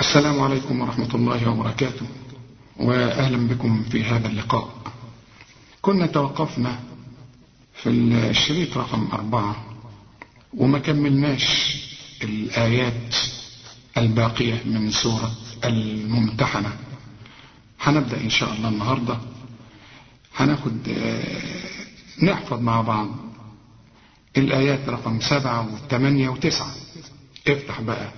السلام عليكم ورحمة الله وبركاته وأهلا بكم في هذا اللقاء كنا توقفنا في الشريط رقم أربعة وما كملناش الآيات الباقية من سورة الممتحنة هنبدأ إن شاء الله النهاردة هناخد نحفظ مع بعض الآيات رقم سبعة وثمانية وتسعة افتح بقى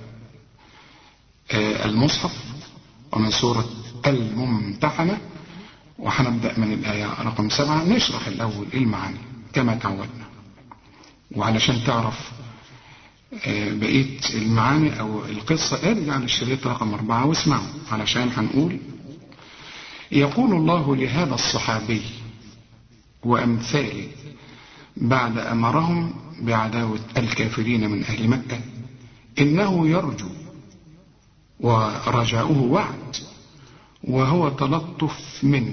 المصحف ومن سورة الممتحنة وهنبدأ من الآية رقم سبعة نشرح الأول المعاني كما تعودنا وعلشان تعرف بقية المعاني أو القصة ارجع للشريط رقم أربعة واسمعوا علشان هنقول يقول الله لهذا الصحابي وأمثاله بعد أمرهم بعداوة الكافرين من أهل مكة إنه يرجو ورجاؤه وعد وهو تلطف منه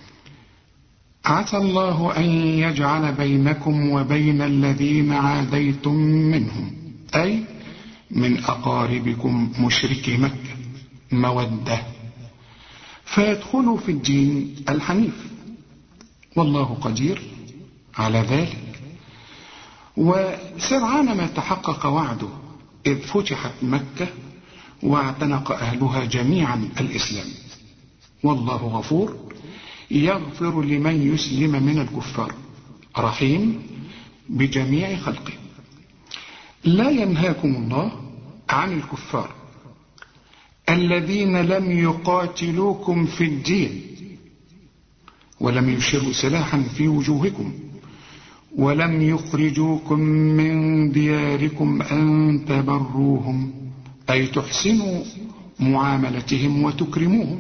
عسى الله أن يجعل بينكم وبين الذين عاديتم منهم أي من أقاربكم مشركي مكة مودة فيدخلوا في الدين الحنيف والله قدير على ذلك وسرعان ما تحقق وعده إذ فتحت مكة واعتنق أهلها جميعا الإسلام والله غفور يغفر لمن يسلم من الكفار رحيم بجميع خلقه لا ينهاكم الله عن الكفار الذين لم يقاتلوكم في الدين ولم يشروا سلاحا في وجوهكم ولم يخرجوكم من دياركم أن تبروهم أي تحسنوا معاملتهم وتكرموهم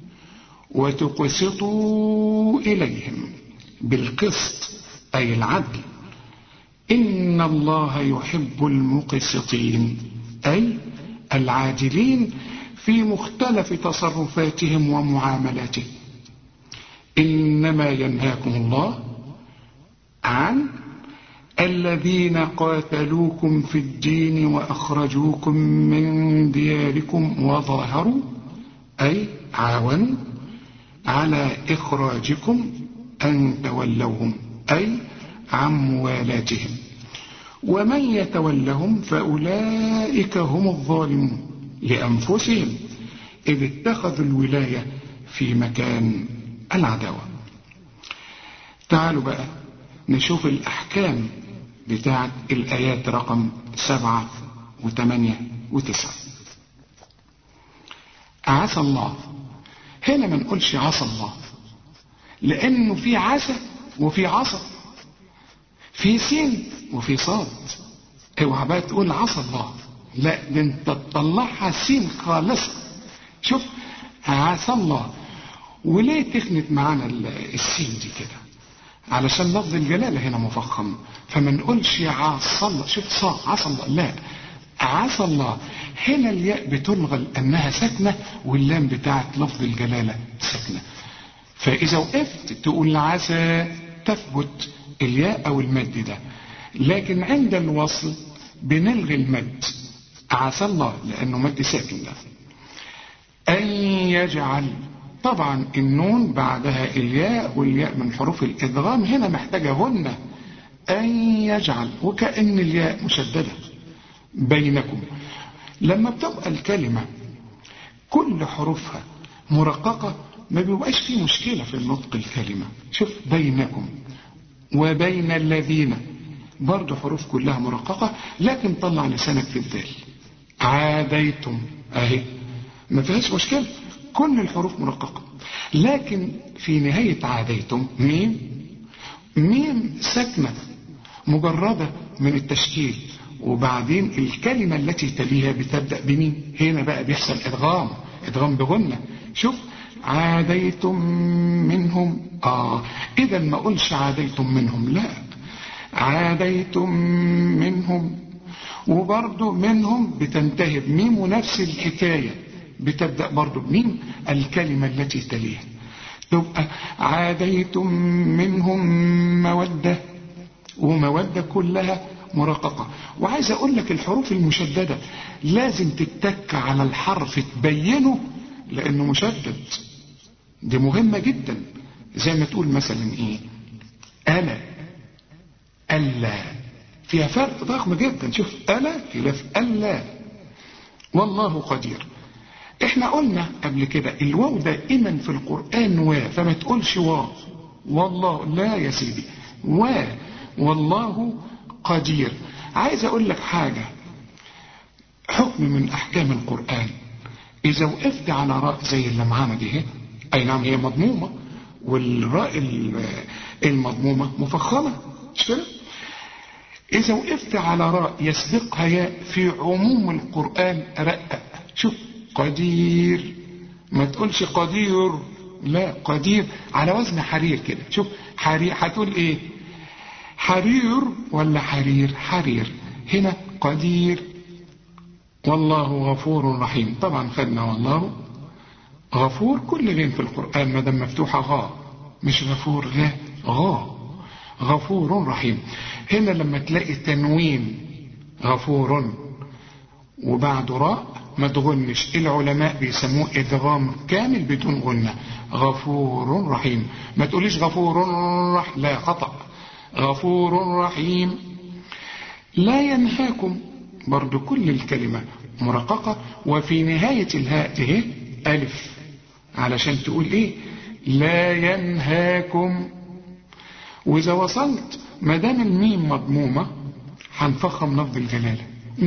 وتقسطوا إليهم بالقسط أي العدل إن الله يحب المقسطين أي العادلين في مختلف تصرفاتهم ومعاملاتهم إنما ينهاكم الله عن الذين قاتلوكم في الدين وأخرجوكم من دياركم وظاهروا أي عاونوا على إخراجكم أن تولوهم أي عن موالاتهم ومن يتولهم فأولئك هم الظالمون لأنفسهم إذ اتخذوا الولاية في مكان العداوة تعالوا بقى نشوف الأحكام بتاعت الآيات رقم سبعة وثمانية وتسعة عسى الله هنا ما نقولش عسى الله لأنه في عسى وفي عصا في سين وفي صاد اوعى بقى تقول عسى الله لا ده انت تطلعها سين خالصة شوف عسى الله وليه تخنت معانا السين دي كده علشان لفظ الجلالة هنا مفخم فما نقولش عسى الله شوف صا عسى الله لا عسى الله هنا الياء بتلغى لأنها ساكنة واللام بتاعت لفظ الجلالة ساكنة فإذا وقفت تقول عسى تثبت الياء أو المد ده لكن عند الوصل بنلغي المد عسى الله لأنه مد ساكن ده أن يجعل طبعا النون بعدها الياء والياء من حروف الإدغام هنا محتاجة هن أن يجعل وكأن الياء مشددة بينكم لما بتبقى الكلمة كل حروفها مرققة ما بيبقاش فيه مشكلة في النطق الكلمة شوف بينكم وبين الذين برضو حروف كلها مرققة لكن طلع لسانك في الذال عاديتم اهي ما فيهاش مشكلة كل الحروف مرققة لكن في نهاية عاديتم ميم ميم ساكنة مجردة من التشكيل وبعدين الكلمة التي تليها بتبدأ بمين هنا بقى بيحصل إدغام إدغام بغنة شوف عاديتم منهم آه إذا ما أقولش عاديتم منهم لا عاديتم منهم وبرضه منهم بتنتهي بميم ونفس الحكاية بتبدأ برضه بميم الكلمة التي تليها تبقى عاديتم منهم مودة ومودة كلها مرققة وعايز اقول لك الحروف المشددة لازم تتك على الحرف تبينه لانه مشدد دي مهمة جدا زي ما تقول مثلا ايه انا الا فيها فرق ضخم جدا شوف الا خلاف الا والله قدير احنا قلنا قبل كده الواو دائما في القرآن و فما تقولش واو والله لا يا سيدي و والله قدير عايز اقول لك حاجة حكم من احكام القرآن اذا وقفت على راء زي اللي معانا دي اي نعم هي مضمومة والراء المضمومة مفخمة مش كده اذا وقفت على راء يسبقها ياء في عموم القرآن رقق شوف قدير ما تقولش قدير لا قدير على وزن حرير كده شوف حرير هتقول ايه حرير ولا حرير حرير هنا قدير والله غفور رحيم طبعا خدنا والله غفور كل غين في القرآن ما دام مفتوحة غا مش غفور غا غا غفور رحيم هنا لما تلاقي تنوين غفور وبعده راء ما تغنش العلماء بيسموه ادغام كامل بدون غنة غفور رحيم ما تقوليش غفور رح لا خطأ غفور رحيم لا ينهاكم برضو كل الكلمة مرققة وفي نهاية الهاء اهي ألف علشان تقول ايه لا ينهاكم واذا وصلت ما دام الميم مضمومة هنفخم لفظ الجلالة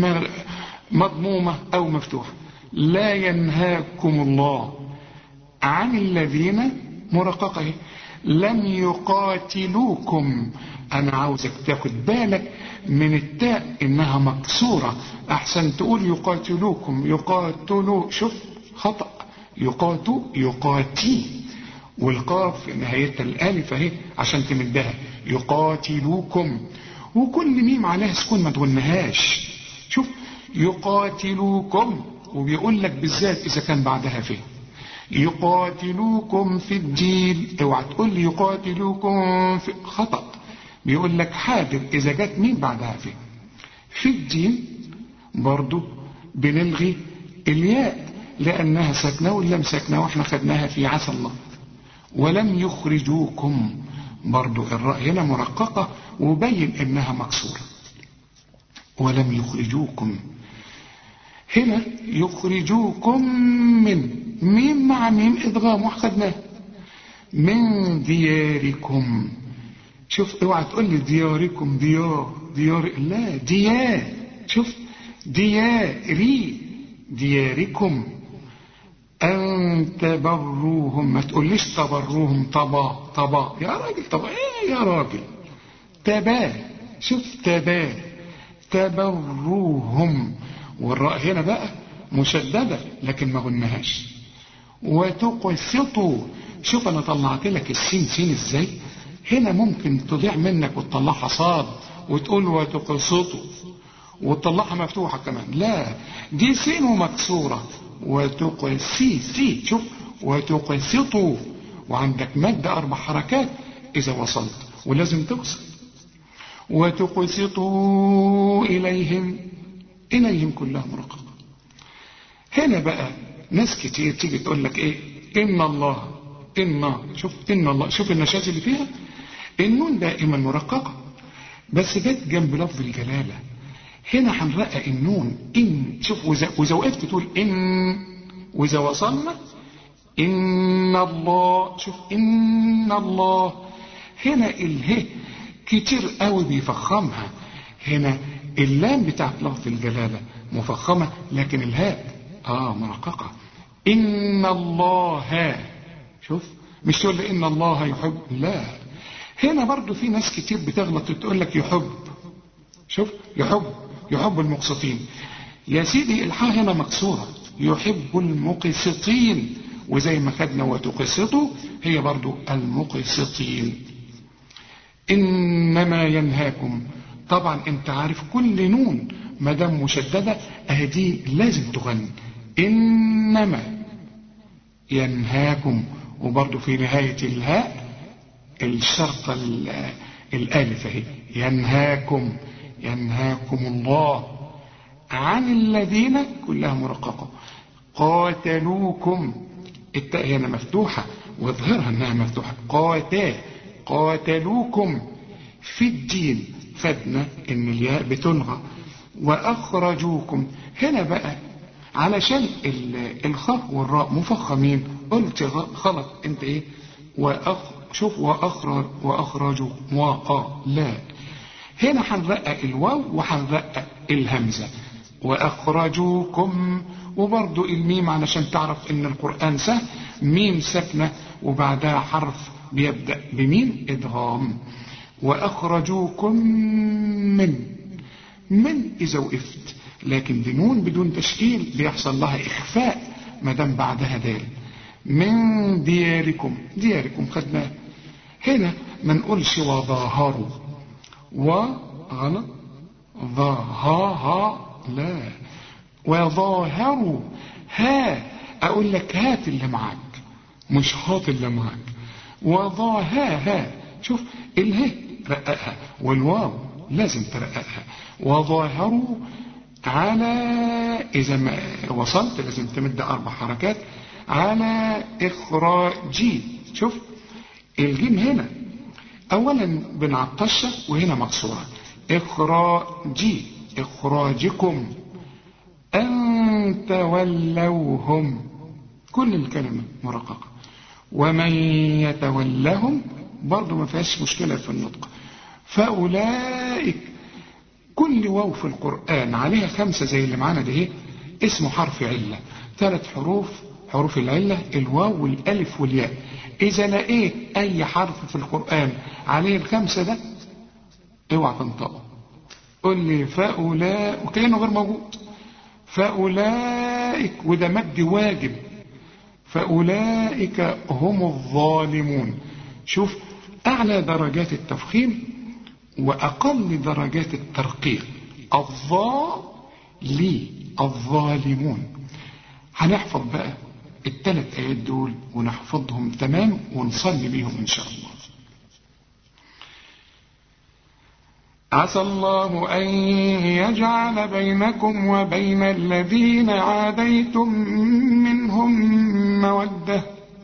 مضمومة او مفتوحة لا ينهاكم الله عن الذين مرققة لم يقاتلوكم انا عاوزك تاخد بالك من التاء انها مكسورة احسن تقول يقاتلوكم يقاتلوا شوف خطأ يقاتو يقاتي والقاف نهايتها الالف اهي عشان تمدها يقاتلوكم وكل ميم عليها سكون ما تغنهاش شوف يقاتلوكم وبيقول لك بالذات اذا كان بعدها فيه يقاتلوكم في الدين اوعى تقول لي يقاتلوكم في خطأ بيقول لك حاضر اذا جت مين بعدها فيه في الدين برضو بنلغي الياء لانها ساكنه واللام ساكنه واحنا خدناها في عسى الله ولم يخرجوكم برضو الراء هنا مرققة وبين انها مكسورة ولم يخرجوكم هنا يخرجوكم من مين مع مين ادغام واخدناه من دياركم شوف اوعى تقول لي دياركم ديار ديار لا ديار شوف دياري دياركم أن تبروهم ما تقوليش تبروهم طبا طبا يا راجل طبا ايه يا راجل تبا شوف تبا تبروهم والراء هنا بقى مشددة لكن ما غنهاش وتقسطوا شوف انا طلعت لك السين سين ازاي هنا ممكن تضيع منك وتطلعها صاد وتقول وتقسطوا وتطلعها مفتوحة كمان لا دي سين ومكسورة وتقسي سي شوف وتقسطوا وعندك مد أربع حركات إذا وصلت ولازم تقسط وتقسطوا إليهم إليهم كلها مرققة هنا بقى ناس كتير تيجي تقول لك إيه إن الله إن شوف إن الله شوف النشاز اللي فيها النون دائما مرققة بس جت جنب لفظ الجلالة هنا هنرقق النون إن شوف وإذا وقفت تقول إن وإذا وصلنا إن الله شوف إن الله هنا اله كتير قوي بيفخمها هنا اللام بتاعت لفظ الجلالة مفخمة لكن الهاء آه مرققة إن الله شوف مش تقول لي إن الله يحب لا هنا برضو في ناس كتير بتغلط وتقول لك يحب شوف يحب يحب المقسطين يا سيدي الحاء هنا مكسورة يحب المقسطين وزي ما خدنا وتقسطوا هي برضو المقسطين إنما ينهاكم طبعا انت عارف كل نون ما دام مشددة اهدي لازم تغني إنما ينهاكم وبرضو في نهاية الهاء الشرطة الآلف اهي ينهاكم ينهاكم الله عن الذين كلها مرققة قاتلوكم التاء هنا مفتوحة واظهرها انها مفتوحة قاتا قاتلوكم في الدين خدنا ان الياء بتلغى واخرجوكم هنا بقى علشان الخاء والراء مفخمين قلت غلط انت ايه وأخ شوف واخرج واخرجوا وآ لا هنا هنرقق الواو وهنرقق الهمزه واخرجوكم وبرضو الميم علشان تعرف ان القران سهل ميم ساكنه وبعدها حرف بيبدا بميم ادغام واخرجوكم من من اذا وقفت لكن بنون بدون تشكيل بيحصل لها اخفاء ما دام بعدها دال من دياركم دياركم خدناه هنا ما نقولش وظاهروا وغلط ظاها لا وظاهروا ها اقول لك هات اللي معاك مش هات اللي معاك وظاها ها شوف اله رققها والواو لازم ترققها وظاهروا على اذا ما وصلت لازم تمد اربع حركات على اخراجي شوف الجيم هنا اولا بنعطشها وهنا مكسوره اخراجي اخراجكم ان تولوهم كل الكلمه مرققه ومن يتولهم برضه ما فيهاش مشكله في النطق فاولئك كل واو في القران عليها خمسه زي اللي معانا ده ايه اسمه حرف عله ثلاث حروف حروف العله الواو والالف والياء اذا لقيت اي حرف في القران عليه الخمسه ده اوعى تنطقه قل لي فاولاء وكانه غير موجود فاولئك وده مد واجب فاولئك هم الظالمون شوف اعلى درجات التفخيم واقل درجات الترقيق الظا لي الظالمون هنحفظ بقى الثلاث ايات دول ونحفظهم تمام ونصلي بيهم ان شاء الله عسى الله أن يجعل بينكم وبين الذين عاديتم منهم مودة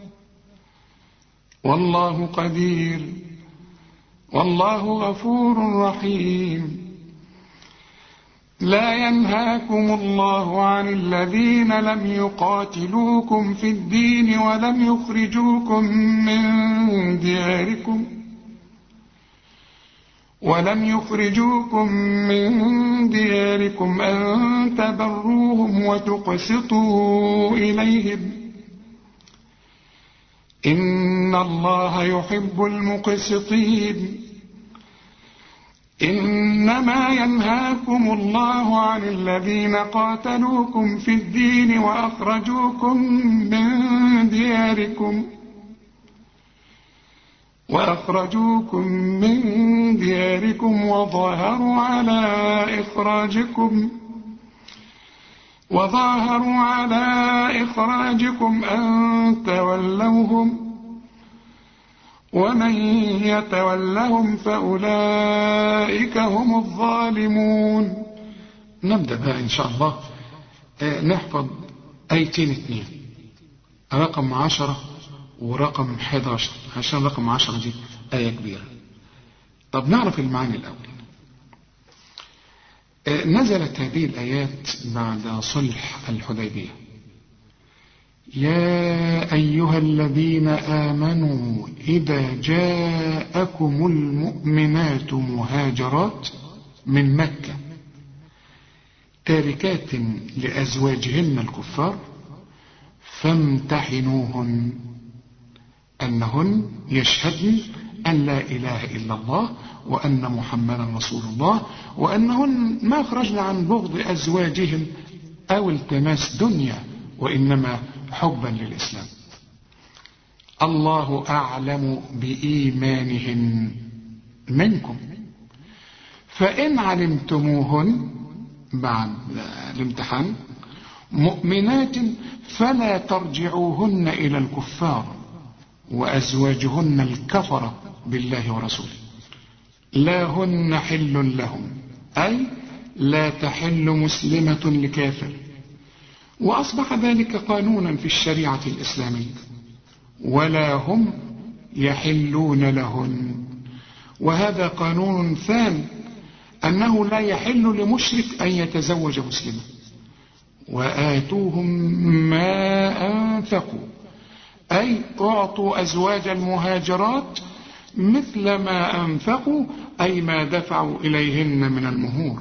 والله قدير والله غفور رحيم لا ينهاكم الله عن الذين لم يقاتلوكم في الدين ولم يخرجوكم من دياركم ولم يخرجوكم من دياركم أن تبروهم وتقسطوا إليهم إن الله يحب المقسطين إنما ينهاكم الله عن الذين قاتلوكم في الدين وأخرجوكم من دياركم وأخرجوكم من دياركم وظاهروا على إخراجكم وظاهروا على إخراجكم أن تولوهم ومن يتولهم فأولئك هم الظالمون نبدأ بقى إن شاء الله نحفظ آيتين اثنين رقم عشرة ورقم 11 عشان رقم 10 دي آية كبيرة طب نعرف المعاني الأول نزلت هذه الآيات بعد صلح الحديبية يا أيها الذين آمنوا إذا جاءكم المؤمنات مهاجرات من مكة تاركات لأزواجهن الكفار فامتحنوهن أنهن يشهدن أن لا إله إلا الله وأن محمدا رسول الله وأنهن ما خرجن عن بغض أزواجهم أو التماس دنيا وإنما حبا للإسلام الله أعلم بإيمانهن منكم فإن علمتموهن بعد الامتحان مؤمنات فلا ترجعوهن إلى الكفار وأزواجهن الكفرة بالله ورسوله لا هن حل لهم أي لا تحل مسلمة لكافر وأصبح ذلك قانونا في الشريعة الإسلامية ولا هم يحلون لهن وهذا قانون ثاني أنه لا يحل لمشرك أن يتزوج مسلما وآتوهم ما أنفقوا أي أعطوا أزواج المهاجرات مثل ما أنفقوا أي ما دفعوا إليهن من المهور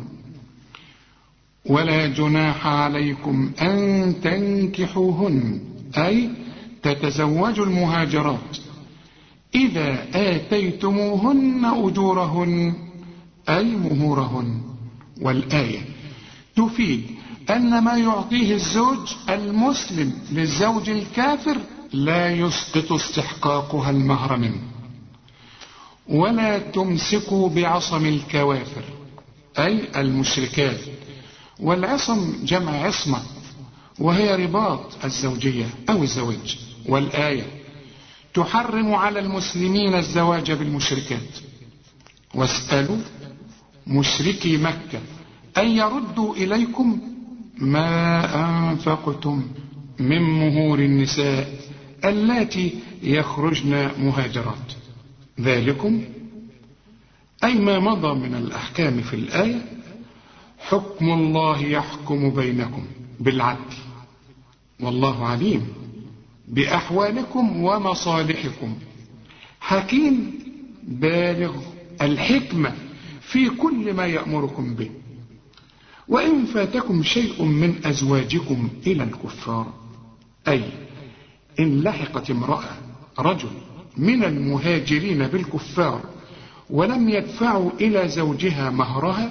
ولا جناح عليكم أن تنكحوهن أي تتزوجوا المهاجرات إذا آتيتموهن أجورهن أي مهورهن والآية تفيد أن ما يعطيه الزوج المسلم للزوج الكافر لا يسقط استحقاقها المهر منه ولا تمسكوا بعصم الكوافر أي المشركات والعصم جمع عصمة وهي رباط الزوجية أو الزواج والآية تحرم على المسلمين الزواج بالمشركات واسألوا مشركي مكة أن يردوا إليكم ما أنفقتم من مهور النساء اللاتي يخرجن مهاجرات ذلكم أي ما مضى من الأحكام في الآية حكم الله يحكم بينكم بالعدل والله عليم بأحوالكم ومصالحكم حكيم بالغ الحكمة في كل ما يأمركم به وإن فاتكم شيء من أزواجكم إلى الكفار أي إن لحقت امرأة رجل من المهاجرين بالكفار ولم يدفعوا إلى زوجها مهرها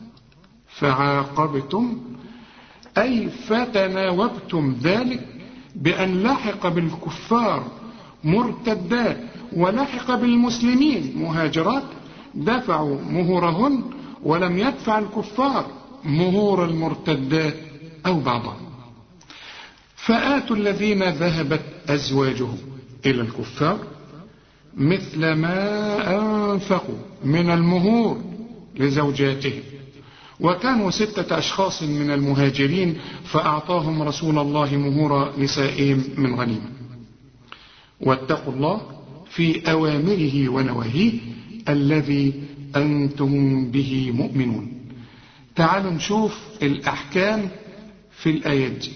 فعاقبتم أي فتناوبتم ذلك بأن لحق بالكفار مرتدات ولحق بالمسلمين مهاجرات دفعوا مهورهن ولم يدفع الكفار مهور المرتدات أو بعضها فآتوا الذين ذهبت أزواجهم إلى الكفار مثل ما أنفقوا من المهور لزوجاتهم وكانوا ستة أشخاص من المهاجرين فأعطاهم رسول الله مهور نسائهم من غنيمة واتقوا الله في أوامره ونواهيه الذي أنتم به مؤمنون تعالوا نشوف الأحكام في الآيات دي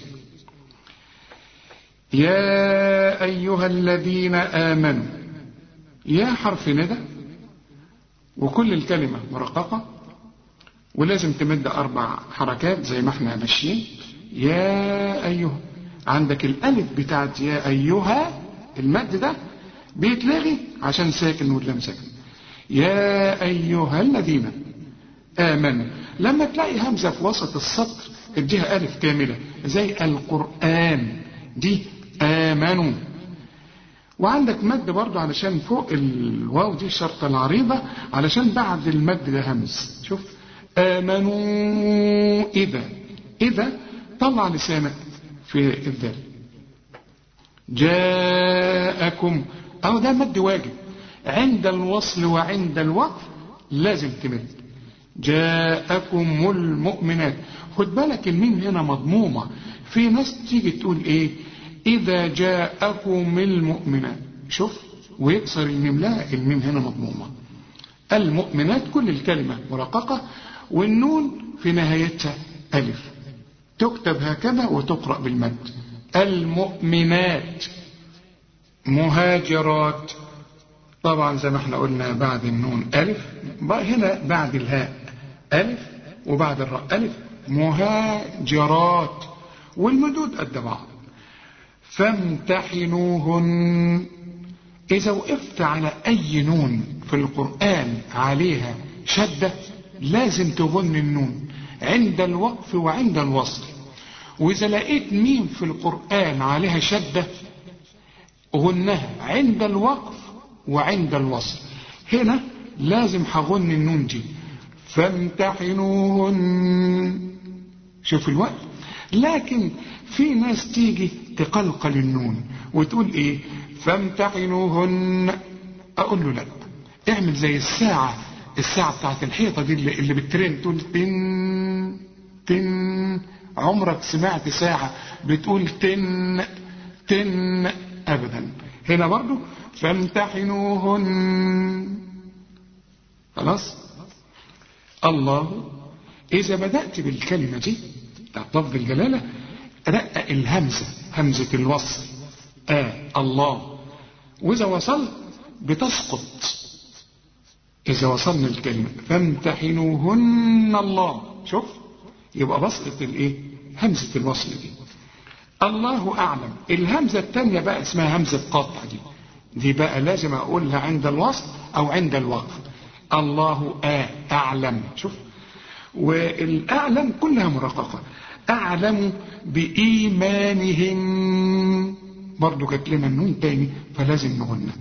يا أيها الذين آمنوا يا حرف ندى وكل الكلمة مرققة ولازم تمد أربع حركات زي ما احنا ماشيين يا أيها عندك الألف بتاعت يا أيها المد ده بيتلغي عشان ساكن واللام ساكن يا أيها الذين آمنوا لما تلاقي همزة في وسط السطر اديها ألف كاملة زي القرآن دي آمنوا وعندك مد برضه علشان فوق الواو دي الشرطة العريضة علشان بعد المد ده همز شوف آمنوا إذا إذا طلع لسانك في الذال جاءكم أو ده مد واجب عند الوصل وعند الوقف لازم تمد جاءكم المؤمنات خد بالك الميم هنا مضمومة في ناس تيجي تقول ايه اذا جاءكم المؤمنات شوف ويكسر الميم لا الميم هنا مضمومة المؤمنات كل الكلمة مرققة والنون في نهايتها ألف تكتب هكذا وتقرأ بالمد المؤمنات مهاجرات طبعا زي ما احنا قلنا بعد النون ألف هنا بعد الهاء ألف وبعد الراء ألف مهاجرات والمدود قد بعض فامتحنوهن إذا وقفت على أي نون في القرآن عليها شدة لازم تغن النون عند الوقف وعند الوصل وإذا لقيت ميم في القرآن عليها شدة غنها عند الوقف وعند الوصل هنا لازم هغن النون دي فامتحنوهن شوف الوقت لكن في ناس تيجي تقلقل النون وتقول ايه فامتحنوهن اقول له لا اعمل زي الساعة الساعة بتاعت الحيطة دي اللي, اللي بترن تقول تن تن عمرك سمعت ساعة بتقول تن تن أبدا هنا برضو فامتحنوهن خلاص الله إذا بدأت بالكلمة دي بتاعت لفظ الجلالة رقق الهمزة همزة الوصل آه الله وإذا وصلت بتسقط إذا وصلنا الكلمة فامتحنوهن الله شوف يبقى بسقط الإيه همزة الوصل دي الله أعلم الهمزة التانية بقى اسمها همزة قطع دي دي بقى لازم أقولها عند الوصل أو عند الوقف الله آه أعلم شوف والأعلم كلها مرققة أعلم بإيمانهم برضو جات لنا النون تاني فلازم نغنى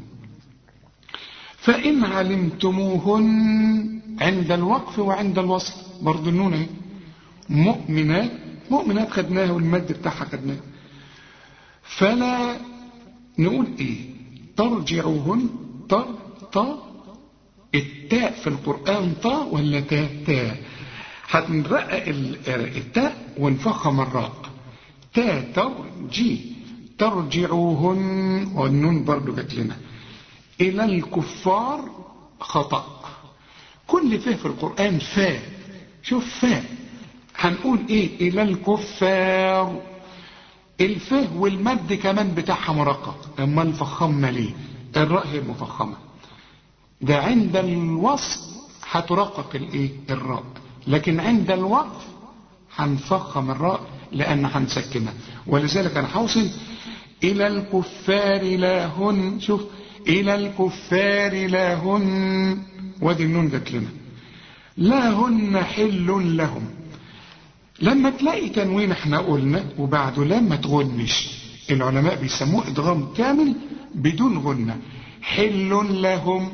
فإن علمتموهن عند الوقف وعند الوصل برضو النون اهي مؤمنات مؤمنات خدناها والمد بتاعها خدناه فلا نقول ايه ترجعوهن تر تا التاء في القرآن طا ولا تاء تاء هنرقق التاء ونفخم الراء تا ترجي ترجعوهن والنون برضو جات لنا إلى الكفار خطأ كل فه في القرآن فاء شوف فاء هنقول ايه إلى الكفار الفه والمد كمان بتاعها مرقق اما نفخمنا ليه الراء هي المفخمة ده عند الوصل هترقق الايه الراء لكن عند الوقف هنفخم الراء لان هنسكنها ولذلك انا هوصل الى الكفار لا هن شوف الى الكفار لا هن وادي النون جات لنا لا هن حل لهم لما تلاقي تنوين احنا قلنا وبعده لما تغنش العلماء بيسموه ادغام كامل بدون غنة حل لهم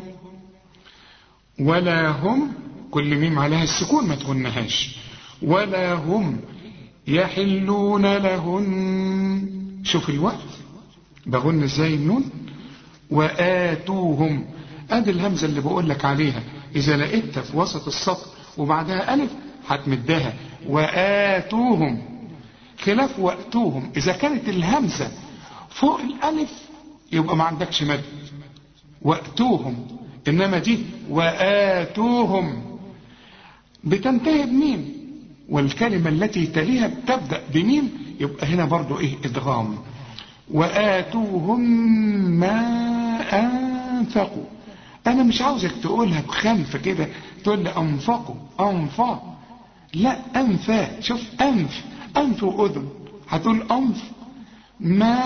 ولا هم كل ميم عليها السكون ما تغنهاش ولا هم يحلون لهن شوف الوقت بغن ازاي النون وآتوهم ادي الهمزة اللي بقول لك عليها اذا لقيتها في وسط السطر وبعدها الف هتمدها وآتوهم خلاف وأتوهم إذا كانت الهمزة فوق الألف يبقى ما عندكش مد وأتوهم إنما دي وآتوهم بتنتهي بميم والكلمة التي تليها بتبدأ بميم يبقى هنا برضو إيه إدغام وآتوهم ما أنفقوا أنا مش عاوزك تقولها بخنف كده تقول لي أنفقوا أنفقوا لا أنفا شوف أنف أنف وأذن هتقول أنف ما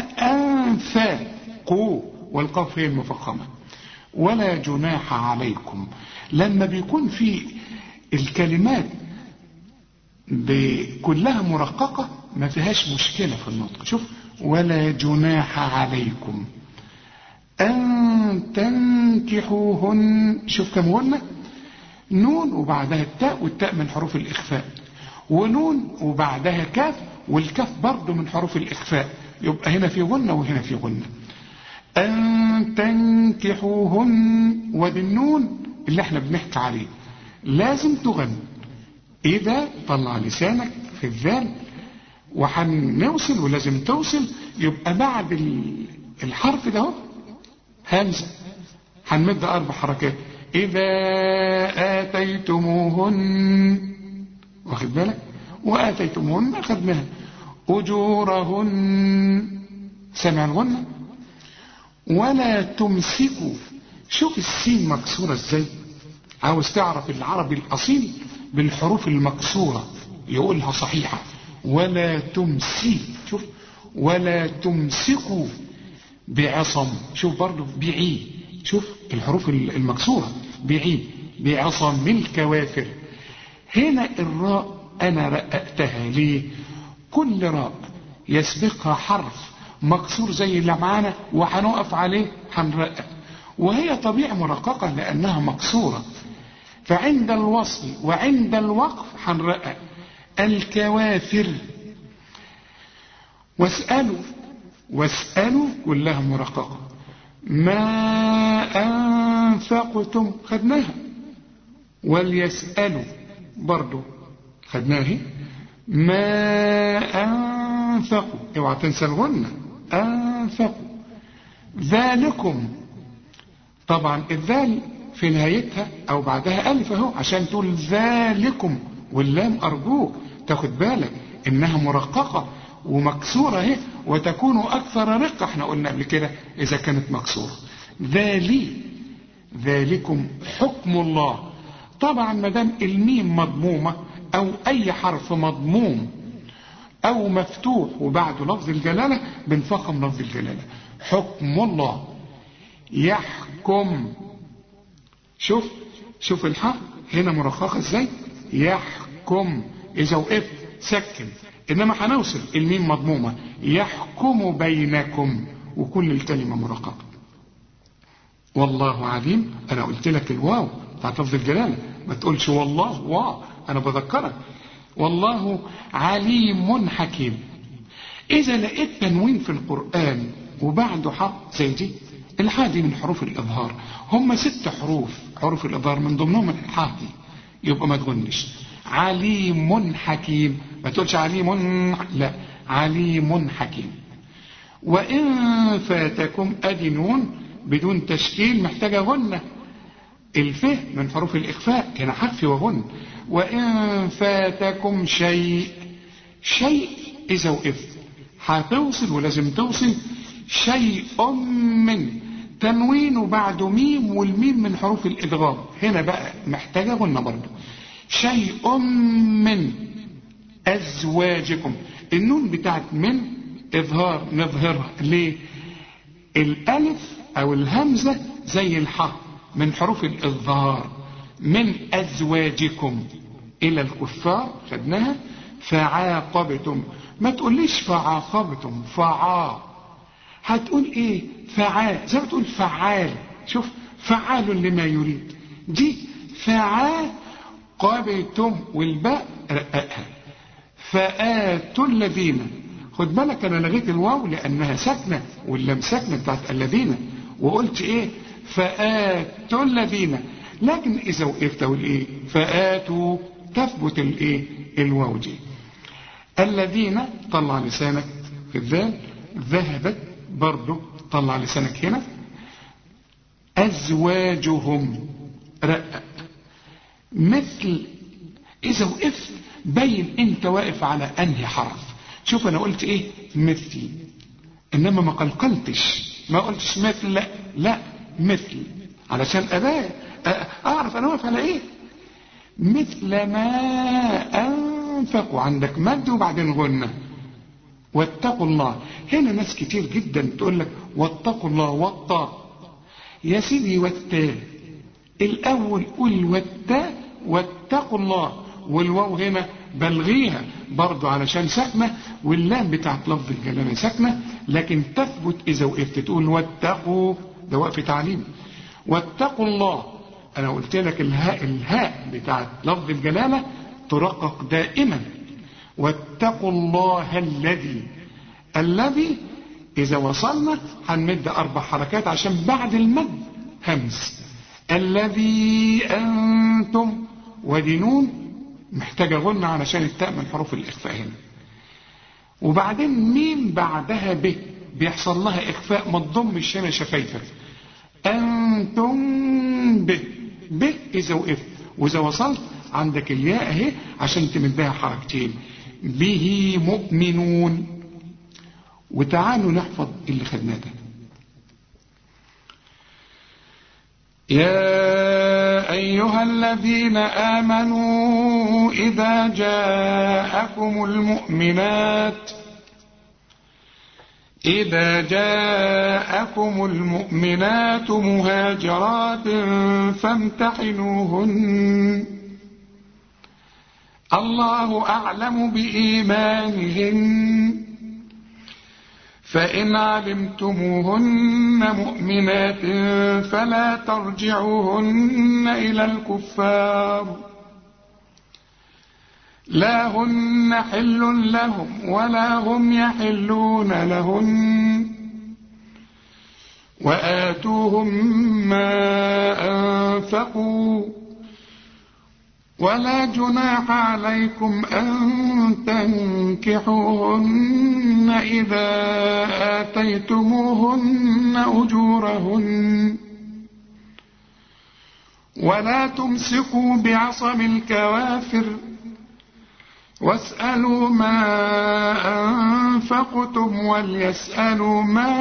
أنفقوا والقاف هي المفخمة ولا جناح عليكم لما بيكون في الكلمات كلها مرققة ما فيهاش مشكلة في النطق شوف ولا جناح عليكم أن تنكحوهن شوف كم قلنا نون وبعدها التاء والتاء من حروف الإخفاء ونون وبعدها كاف والكاف برضه من حروف الإخفاء يبقى هنا في غنة وهنا في غنة أن تنكحوهن ودي النون اللي احنا بنحكي عليه لازم تغن إذا طلع لسانك في الذال وهنوصل ولازم توصل يبقى بعد الحرف ده هو همزة هنمد أربع حركات إذا آتيتموهن واخد بالك وآتيتموهن أخذناها أجورهن سمع الغنة ولا تمسكوا شوف السين مكسورة ازاي عاوز تعرف العربي الأصيل بالحروف المكسورة يقولها صحيحة ولا تمسي شوف ولا تمسكوا بعصم شوف برضو بعي شوف الحروف المكسورة بعي بعصم الكوافر هنا الراء أنا رققتها ليه كل راء يسبقها حرف مكسور زي اللي معانا وهنقف عليه هنرقق وهي طبيعة مرققة لأنها مكسورة فعند الوصل وعند الوقف هنرقق الكوافر واسألوا واسألوا كلها مرققة ما أنفقتم خدناها وليسألوا برضو خدناه ما أنفقوا اوعى تنسى الغنة أنفقوا ذلكم طبعا الذال في نهايتها أو بعدها ألف أهو عشان تقول ذلكم واللام أرجوك تاخد بالك إنها مرققة ومكسورة اهي وتكون أكثر رقة احنا قلنا قبل كده إذا كانت مكسورة ذالي ذلكم حكم الله طبعا ما دام الميم مضمومة أو أي حرف مضموم أو مفتوح وبعده لفظ الجلالة بنفخم لفظ الجلالة حكم الله يحكم شوف شوف الحق هنا مرخخة ازاي يحكم إذا وقفت سكن إنما هنوصل الميم مضمومة يحكم بينكم وكل الكلمة مرققة والله عليم أنا قلت لك الواو بتاعت لفظ الجلالة ما تقولش والله واو أنا بذكرك والله عليم حكيم إذا لقيت تنوين في القرآن وبعده حق زي دي الحاء دي من حروف الإظهار هم ست حروف حروف الإظهار من ضمنهم الحاء دي يبقى ما تغنش عليم حكيم ما تقولش عليم لا عليم حكيم وإن فاتكم أدي نون بدون تشكيل محتاجة غنة الفه من حروف الإخفاء كان حذف وغن وإن فاتكم شيء شيء إذا وقفت هتوصل ولازم توصل شيء من تنوين وبعده ميم والميم من حروف الإدغام هنا بقى محتاجة غنة برضه شيء من أزواجكم النون بتاعت من إظهار نظهرها ليه الألف أو الهمزة زي الحاء من حروف الإظهار من أزواجكم إلى الكفار خدناها فعاقبتم ما تقوليش فعاقبتم فعا هتقول ايه فعال زي ما تقول فعال شوف فعال لما يريد دي فعال قابلتم والباء رققها فآتوا الذين خد بالك انا لغيت الواو لانها ساكنه واللام ساكنه بتاعت الذين وقلت ايه فآتوا الذين لكن اذا وقفت اقول ايه فآتوا تثبت الايه الواو دي الذين طلع لسانك في الذال ذهبت برضه طلع لسانك هنا أزواجهم رقق مثل إذا وقفت بين أنت واقف على أنهي حرف شوف أنا قلت إيه مثل إنما ما قلقلتش ما قلتش مثل لا, لا مثل علشان أباه أعرف أنا واقف على إيه مثل ما أنفقوا عندك مد وبعدين غنة واتقوا الله هنا ناس كتير جدا تقول لك واتقوا الله والطاء يا سيدي والتاء الأول قول والتاء واتقوا الله والواو هنا بلغيها برضو علشان ساكنة واللام بتاعت لفظ الجلالة ساكنة لكن تثبت إذا وقفت تقول واتقوا ده وقف تعليم واتقوا الله أنا قلت لك الهاء الهاء بتاعت لفظ الجلالة ترقق دائما واتقوا الله الذي الذي إذا وصلنا هنمد أربع حركات عشان بعد المد همس الذي أنتم ودي نون محتاجة غنة علشان التاء من حروف الإخفاء هنا وبعدين ميم بعدها ب بيحصل لها إخفاء ما تضمش هنا شفايفك أنتم ب ب إذا وقفت وإذا وصلت عندك الياء اهي عشان تمدها حركتين به مؤمنون وتعالوا نحفظ اللي خدناه ده يا أيها الذين آمنوا إذا جاءكم المؤمنات إذا جاءكم المؤمنات مهاجرات فامتحنوهن الله أعلم بإيمانهن فإن علمتموهن مؤمنات فلا ترجعوهن إلى الكفار لا هن حل لهم ولا هم يحلون لهن وآتوهم ما أنفقوا ولا جناح عليكم أن تنكحوهن إذا آتيتموهن أجورهن ولا تمسكوا بعصم الكوافر واسألوا ما أنفقتم وليسألوا ما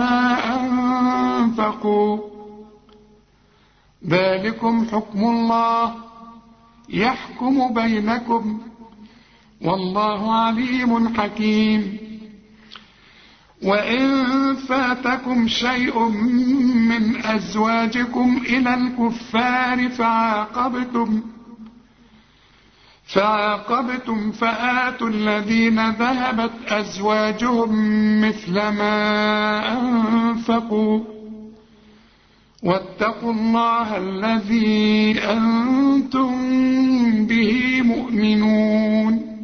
أنفقوا ذلكم حكم الله يحكم بينكم والله عليم حكيم وإن فاتكم شيء من أزواجكم إلى الكفار فعاقبتم فعاقبتم فآتوا الذين ذهبت أزواجهم مثل ما أنفقوا واتقوا الله الذي أنتم به مؤمنون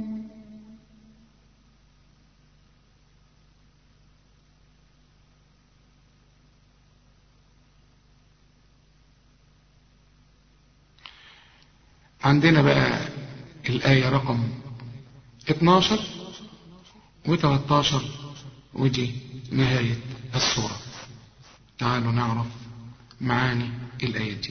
عندنا بقى الآية رقم 12 و13 ودي نهاية السورة تعالوا نعرف معاني الآية دي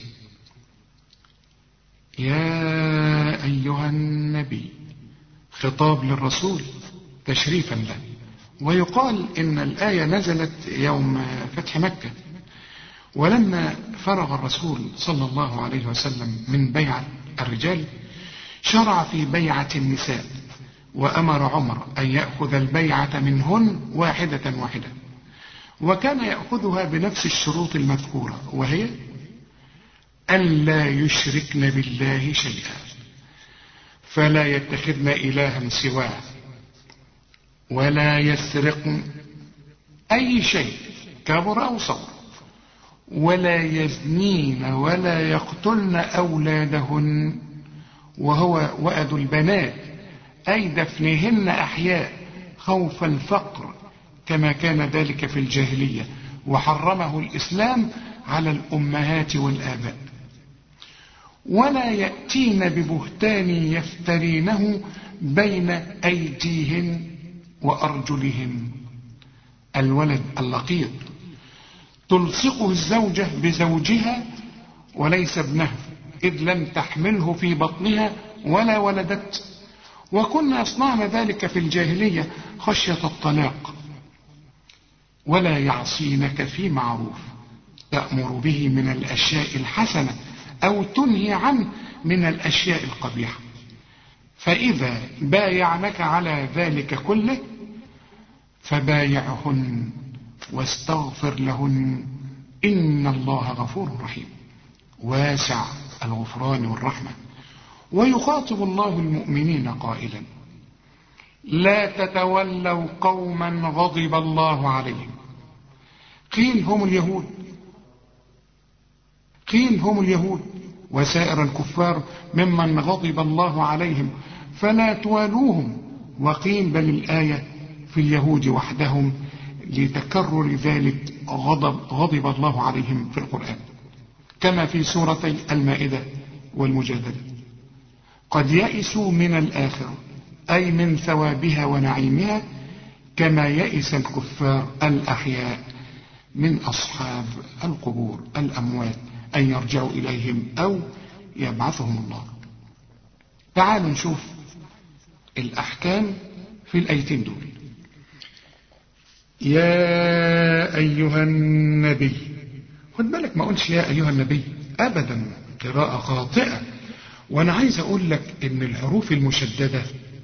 يا أيها النبي خطاب للرسول تشريفا له ويقال إن الآية نزلت يوم فتح مكة ولما فرغ الرسول صلى الله عليه وسلم من بيعة الرجال شرع في بيعة النساء وأمر عمر أن يأخذ البيعة منهن واحدة واحدة وكان يأخذها بنفس الشروط المذكورة وهي أن لا يشركن بالله شيئا فلا يتخذن إلها سواه ولا يسرقن أي شيء كبر أو صغر ولا يزنين ولا يقتلن أولادهن وهو وأد البنات أي دفنهن أحياء خوف الفقر كما كان ذلك في الجاهلية وحرمه الإسلام على الأمهات والآباء ولا يأتين ببهتان يفترينه بين أيديهن وأرجلهن الولد اللقيط تلصقه الزوجة بزوجها وليس ابنها إذ لم تحمله في بطنها ولا ولدت وكنا يصنعن ذلك في الجاهلية خشية الطلاق ولا يعصينك في معروف تأمر به من الأشياء الحسنة أو تنهي عنه من الأشياء القبيحة فإذا بايعنك على ذلك كله فبايعهن واستغفر لهن إن الله غفور رحيم واسع الغفران والرحمة ويخاطب الله المؤمنين قائلا لا تتولوا قوما غضب الله عليهم قيل هم اليهود قيل هم اليهود وسائر الكفار ممن غضب الله عليهم فلا توالوهم وقيل بل الآية في اليهود وحدهم لتكرر ذلك غضب, غضب الله عليهم في القرآن كما في سورتي المائدة والمجادلة قد يئسوا من الآخرة أي من ثوابها ونعيمها كما يئس الكفار الأحياء من أصحاب القبور الأموات أن يرجعوا إليهم أو يبعثهم الله تعالوا نشوف الأحكام في الأيتين دول يا أيها النبي خد بالك ما قلش يا أيها النبي أبدا قراءة خاطئة وأنا عايز أقول لك إن الحروف المشددة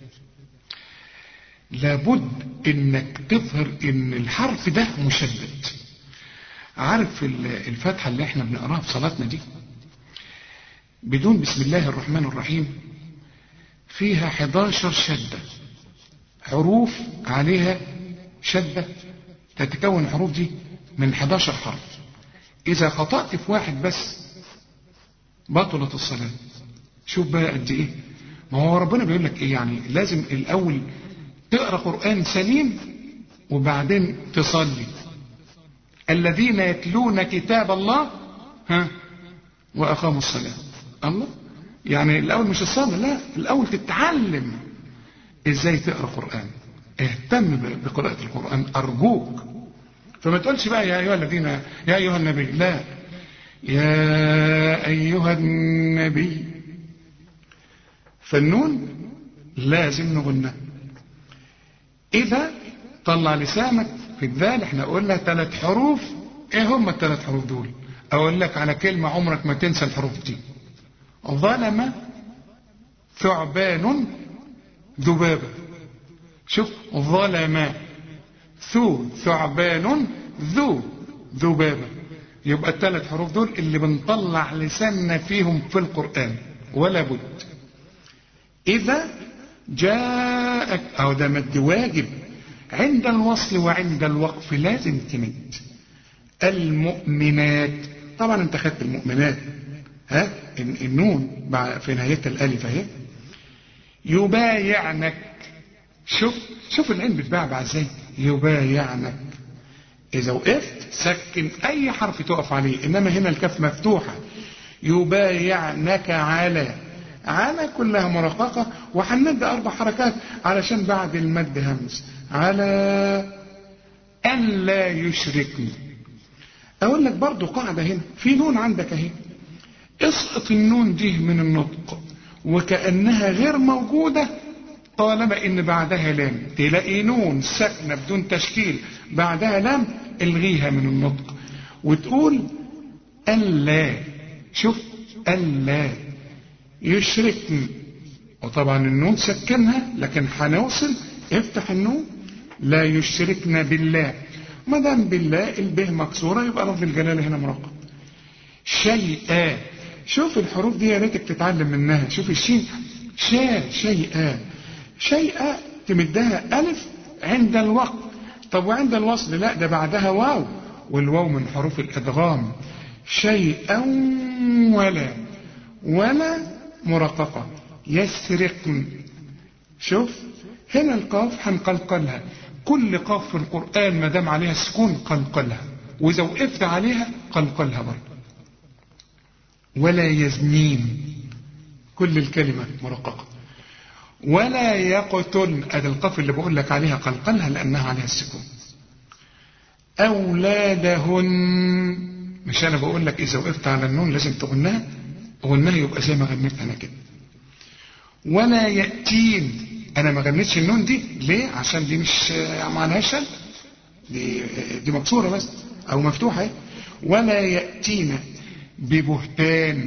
لابد إنك تظهر إن الحرف ده مشدد عارف الفتحة اللي احنا بنقراها في صلاتنا دي بدون بسم الله الرحمن الرحيم فيها 11 شدة حروف عليها شدة تتكون الحروف دي من 11 حرف إذا خطأت في واحد بس بطلت الصلاة شوف بقى قد إيه ما هو ربنا بيقول لك إيه يعني لازم الأول تقرأ قرآن سليم وبعدين تصلي الذين يتلون كتاب الله ها وأقاموا الصلاة الله يعني الاول مش الصلاة لا الاول تتعلم ازاي تقرا قران اهتم بقراءه القران ارجوك فما تقولش بقى يا ايها الذين يا ايها النبي لا يا ايها النبي فالنون لازم نغنى اذا طلع لسانك في الذال احنا قلنا ثلاث حروف ايه هم الثلاث حروف دول اقول لك على كلمة عمرك ما تنسى الحروف دي ظلم ثعبان ذبابة شوف ظلم ثو ثعبان ذو ذبابة يبقى الثلاث حروف دول اللي بنطلع لساننا فيهم في القرآن ولا بد إذا جاءك أو ده مد واجب عند الوصل وعند الوقف لازم تمد المؤمنات طبعا انت خدت المؤمنات ها النون في نهاية الألف اهي يبايعنك شوف شوف العين بتبعبع ازاي يبايعنك إذا وقفت سكن أي حرف تقف عليه إنما هنا الكف مفتوحة يبايعنك على على كلها مرققة وهنمد أربع حركات علشان بعد المد همز على أن لا يشركن أقول لك برضو قاعدة هنا في نون عندك أهي اسقط النون دي من النطق وكأنها غير موجودة طالما ان بعدها لام تلاقي نون ساكنة بدون تشكيل بعدها لام الغيها من النطق وتقول ألا شوف ألا يشركن وطبعا النون سكنها لكن هنوصل افتح النون لا يشركن بالله ما دام بالله البه مكسوره يبقى لفظ الجلاله هنا مرقم شيئا شوف الحروف دي يا ريتك تتعلم منها شوف الشين شا شيئا شيئا تمدها ألف عند الوقت طب وعند الوصل لا ده بعدها واو والواو من حروف الإدغام شيئا ولا ولا مرققة يسرقن شوف هنا القاف هنقلقلها كل قاف في القرآن ما دام عليها سكون قلقلها وإذا وقفت عليها قلقلها برضه ولا يزنين كل الكلمة مرققة ولا يقتل ادي القاف اللي بقول لك عليها قلقلها لانها عليها السكون اولادهن مش انا بقول لك اذا وقفت على النون لازم تغنها غنها يبقى زي ما غنيت انا كده ولا ياتين انا ما غنيتش النون دي ليه عشان دي مش معناهاش شد دي دي مكسوره بس او مفتوحه ولا ياتين ببهتان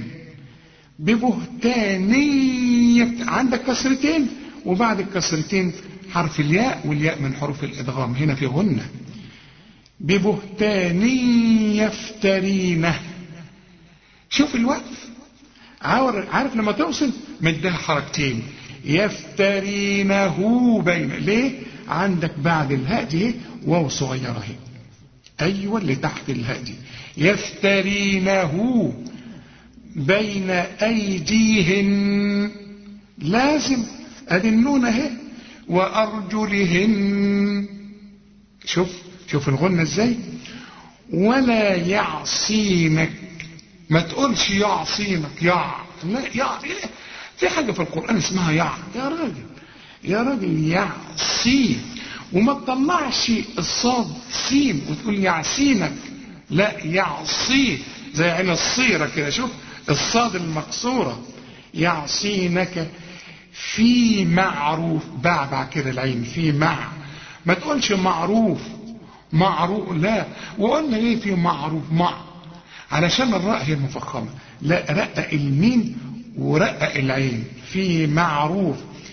ببهتانية عندك كسرتين وبعد الكسرتين حرف الياء والياء من حروف الإدغام هنا في غنة ببهتان يفترينه شوف الوقف عارف لما توصل مدها حركتين يفترينه بين ليه عندك بعد الهاء دي واو صغيرة اهي ايوه اللي تحت الهاء دي يفترينه بين أيديهن لازم أدي النون أهي وأرجلهن شوف شوف الغنة ازاي ولا يعصينك ما تقولش يعصينك يع لا يع في حاجة في القرآن اسمها يع يا راجل يا راجل يعصي وما تطلعش الصاد سين وتقول يعصينك لا يعصي زي عين الصيرة كده شوف الصاد المقصورة يعصينك في معروف بعبع كده العين في مع ما تقولش معروف معروف لا وقلنا ايه في معروف مع علشان الراء هي المفخمة لا رقق الميم ورقق العين في معروف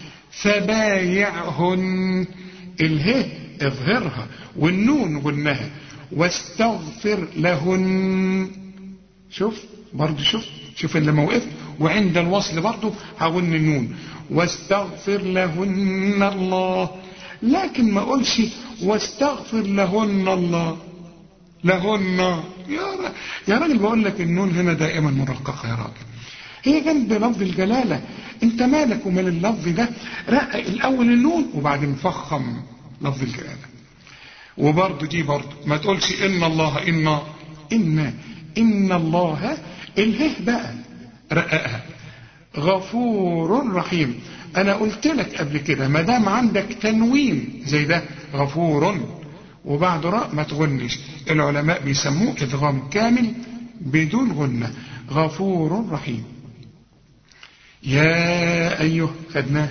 فبايعهن اله اظهرها والنون غنها واستغفر لهن شوف برضه شوف شوف لما وقفت وعند الوصل برضه هغن النون واستغفر لهن الله لكن ما اقولش واستغفر لهن الله لهن يا يا راجل بقول لك النون هنا دائما مرققه يا راجل هي جنب لفظ الجلاله انت مالك ومال اللفظ ده رقق الاول النون وبعدين فخم لفظ الجلاله وبرضه دي برضه ما تقولش ان الله ان ان ان الله اله بقى رققها غفور رحيم انا قلت لك قبل كده ما دام عندك تنوين زي ده غفور وبعد راء ما تغنش العلماء بيسموه ادغام كامل بدون غنة غفور رحيم يا ايها خدناه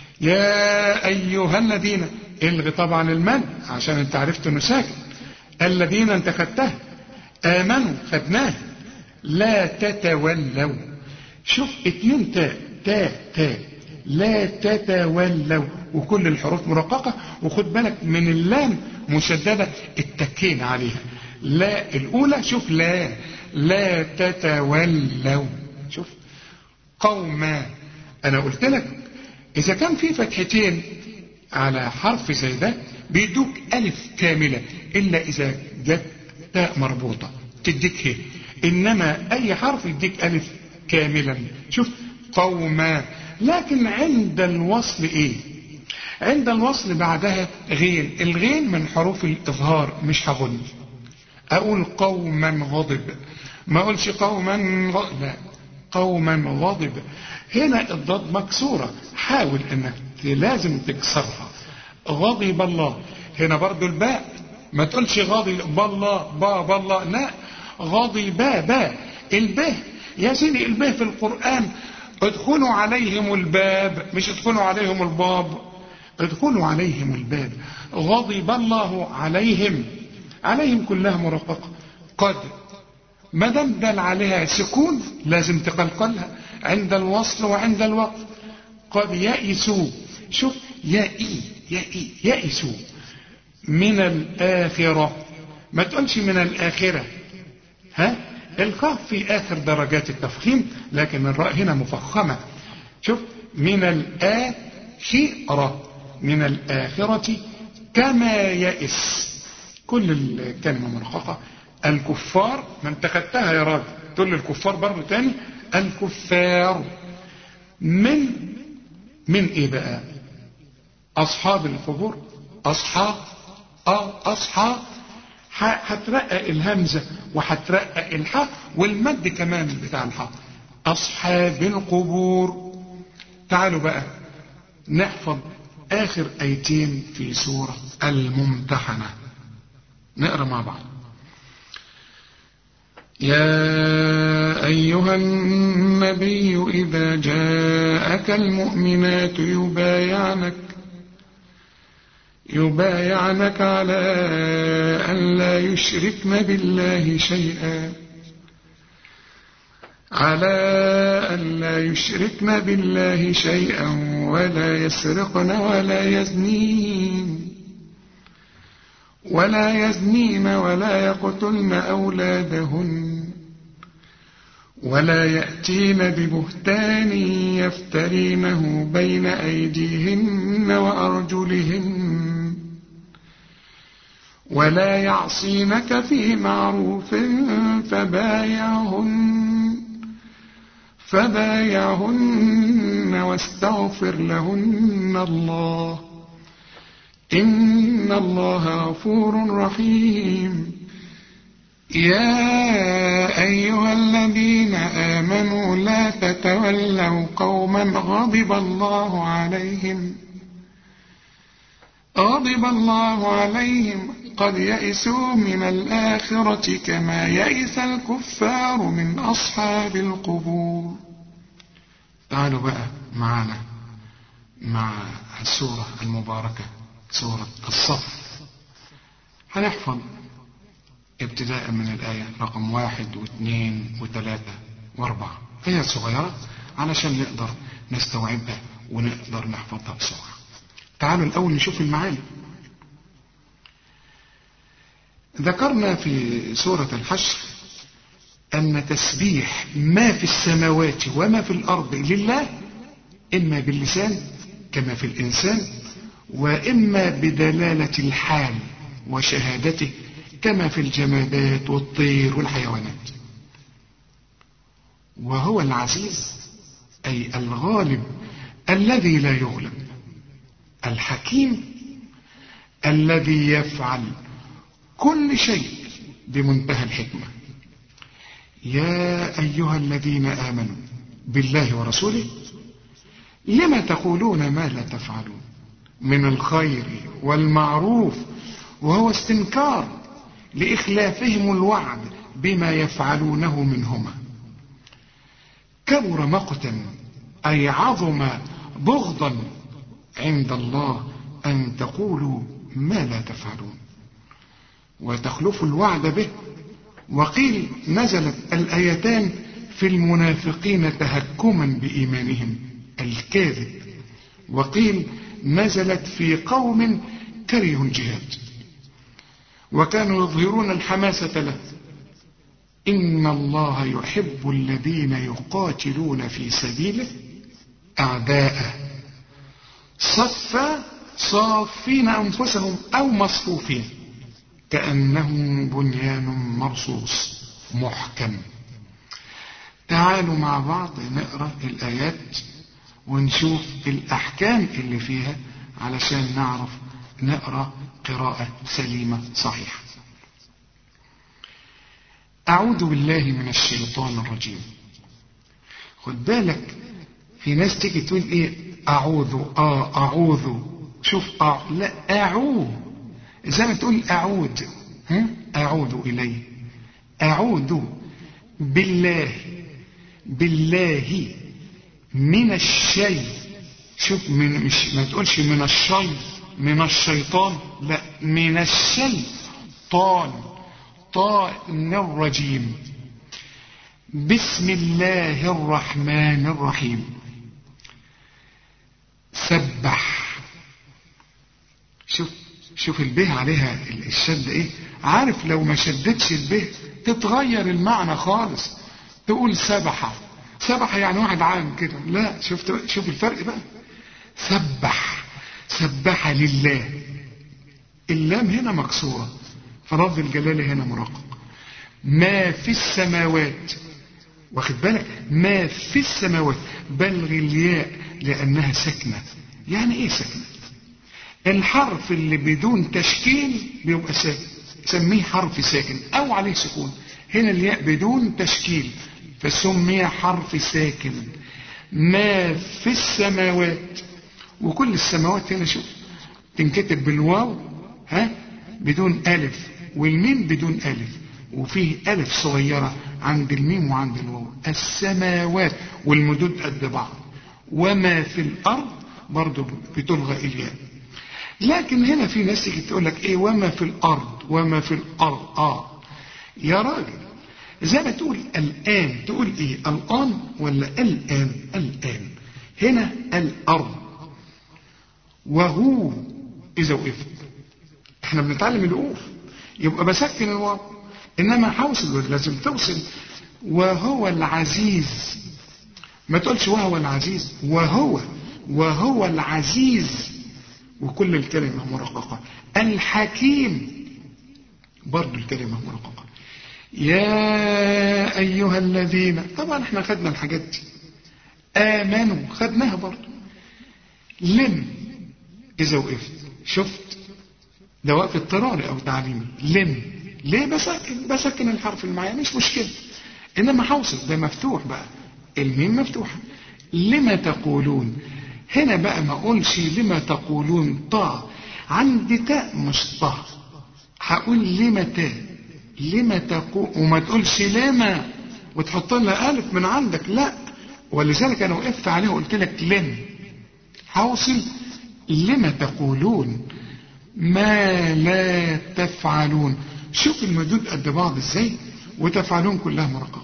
يا ايها الذين الغي طبعا المد عشان انت عرفت انه ساكن الذين انت خدتها امنوا خدناه لا تتولوا شوف اتنين تاء تاء تاء لا تتولوا وكل الحروف مرققة وخد بالك من اللام مشددة اتكينا عليها لا الأولى شوف لا لا تتولوا شوف قوما أنا قلت لك إذا كان في فتحتين على حرف زي ده بيدوك ألف كاملة إلا إذا جت تاء مربوطة تديك هي إنما أي حرف يديك ألف كاملا شوف قوما لكن عند الوصل إيه عند الوصل بعدها غين الغين من حروف الإظهار مش هغن أقول قوما غضب ما أقولش قوما غضب لا قوما غضب هنا الضاد مكسورة حاول انك لازم تكسرها غضب الله هنا برضو الباء ما تقولش غضب الله با بالله لا غضب با الباء يا سيدي الباء في القرآن ادخلوا عليهم الباب مش ادخلوا عليهم الباب ادخلوا عليهم الباب غضب الله عليهم عليهم كلها مرققة قد ما دام دل عليها سكون لازم تقلقلها عند الوصل وعند الوقف قد يئسوا شوف يئي يئي يئسوا من الآخرة ما تقولش من الآخرة ها القاف في آخر درجات التفخيم لكن الراء هنا مفخمة شوف من الآخرة من الآخرة كما يئس كل الكلمة مرققة الكفار ما انت خدتها يا راجل تقول الكفار برضه تاني الكفار من من ايه بقى اصحاب القبور اصحاب اه اصحاب هترقق الهمزة وهترقق الحاء والمد كمان بتاع الحاء اصحاب القبور تعالوا بقى نحفظ اخر ايتين في سورة الممتحنة نقرا مع بعض يا أيها النبي إذا جاءك المؤمنات يبايعنك يبايعنك على أن لا يشركن بالله شيئا على أن لا يشركن بالله شيئا ولا يسرقن ولا يزنين ولا يزنين ولا يقتلن أولادهن ولا يأتين ببهتان يفترينه بين أيديهن وأرجلهن ولا يعصينك في معروف فبايعهن فبايعهن واستغفر لهن الله إن الله غفور رحيم يا أيها الذين آمنوا لا تتولوا قوما غضب الله عليهم غضب الله عليهم قد يئسوا من الآخرة كما يئس الكفار من أصحاب القبور تعالوا بقى معنا مع السورة المباركة سورة الصف هنحفظ ابتداء من الآية رقم واحد واثنين وثلاثة واربعة آيات صغيرة علشان نقدر نستوعبها ونقدر نحفظها بسرعة تعالوا الأول نشوف المعاني ذكرنا في سورة الحشر أن تسبيح ما في السماوات وما في الأرض لله إما باللسان كما في الإنسان وإما بدلالة الحال وشهادته كما في الجمادات والطير والحيوانات وهو العزيز أي الغالب الذي لا يغلب الحكيم الذي يفعل كل شيء بمنتهى الحكمة يا أيها الذين آمنوا بالله ورسوله لما تقولون ما لا تفعلون من الخير والمعروف وهو استنكار لإخلافهم الوعد بما يفعلونه منهما كبر مقتا أي عظم بغضا عند الله أن تقولوا ما لا تفعلون وتخلفوا الوعد به وقيل نزلت الآيتان في المنافقين تهكما بإيمانهم الكاذب وقيل نزلت في قوم كرهوا الجهاد وكانوا يظهرون الحماسة له إن الله يحب الذين يقاتلون في سبيله أعداءه صفا صافين أنفسهم أو مصفوفين كأنهم بنيان مرصوص محكم تعالوا مع بعض نقرأ الآيات ونشوف الأحكام اللي فيها علشان نعرف نقرأ قراءة سليمة صحيحة أعوذ بالله من الشيطان الرجيم خد بالك في ناس تيجي تقول ايه أعوذ آه أعوذ شوف أع... لا أعوذ زي ما تقول أعود ها؟ أعود إليه أعوذ بالله بالله من الشيء شوف من مش ما تقولش من الشيء من الشيطان لا من الشيء طان طان الرجيم بسم الله الرحمن الرحيم سبح شوف شوف البه عليها الشد ايه عارف لو ما شدتش البه تتغير المعنى خالص تقول سبح سبح يعني واحد عام كده لا شفت شوف الفرق بقى سبح سبح لله اللام هنا مكسورة فلفظ الجلالة هنا مرقق ما في السماوات واخد بالك ما في السماوات بلغ الياء لأنها ساكنة يعني ايه ساكنة الحرف اللي بدون تشكيل بيبقى ساكن سميه حرف ساكن او عليه سكون هنا الياء بدون تشكيل فسمي حرف ساكن ما في السماوات وكل السماوات هنا شوف تنكتب بالواو ها بدون ألف والميم بدون ألف وفيه ألف صغيرة عند الميم وعند الواو السماوات والمدود قد بعض وما في الأرض برضه بتلغى الياء لكن هنا في ناس تيجي تقول لك ايه وما في الأرض وما في الأرض اه يا راجل زي ما تقول الآن تقول ايه الآن ولا الآن الآن هنا الأرض وهو إذا وقفت احنا بنتعلم الوقوف يبقى بسكن الواو انما حوصل لازم توصل وهو العزيز ما تقولش وهو العزيز وهو وهو العزيز وكل الكلمة مرققة الحكيم برضو الكلمة مرققة يا أيها الذين طبعا احنا خدنا الحاجات دي آمنوا خدناها برضو لم إذا وقفت شفت ده وقف اضطراري أو تعليمي لم ليه بسكن بسكن الحرف اللي معايا مش مشكلة إنما حوصل ده مفتوح بقى الميم مفتوحة لما تقولون هنا بقى ما اقولش لما تقولون طا عندي تاء مش طا هقول لما تاء لما تقول وما تقولش لما وتحط لها الف من عندك لا ولذلك انا وقفت عليه وقلت لك لم حوصل لما تقولون ما لا تفعلون شوف المدود قد بعض ازاي وتفعلون كلها مرقمه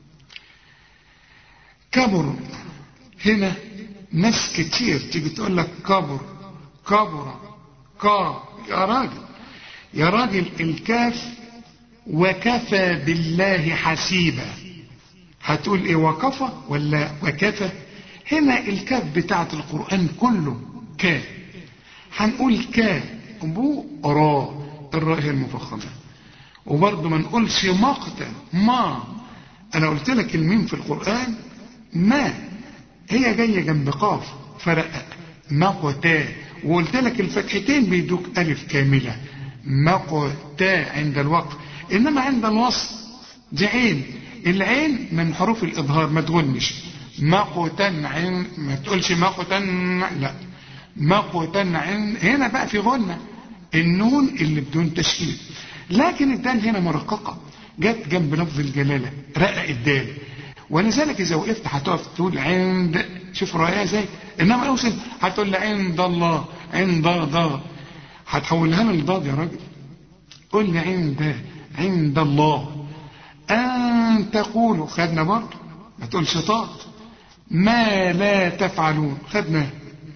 كبر هنا ناس كتير تيجي تقول لك كبر كبر كا يا راجل يا راجل الكاف وكفى بالله حسيبا هتقول ايه وكفى ولا وكفى هنا الكاف بتاعت القرآن كله كا هنقول كا بو را الراء هي المفخمة وبرضه ما نقولش مقتا ما انا قلت لك الميم في القرآن ما هي جاية جنب قاف فرقق مقتا وقلت لك الفتحتين بيدوك ألف كاملة مقتا عند الوقف إنما عند الوصل دي عين العين من حروف الإظهار ما تغنش مقتا عن ما تقولش مقتا لا مقتا عن هنا بقى في غنة النون اللي بدون تشكيل لكن الدال هنا مرققة جت جنب لفظ الجلالة رقق الدال ولذلك إذا وقفت هتقف تقول عند شوف رأيها ازاي إنما أوصل هتقول لي عند الله عند ضاد هتحولها لي لضاد يا راجل قول لي عند عند الله أن تقولوا خدنا برضه ما تقولش طاعة ما لا تفعلون خدنا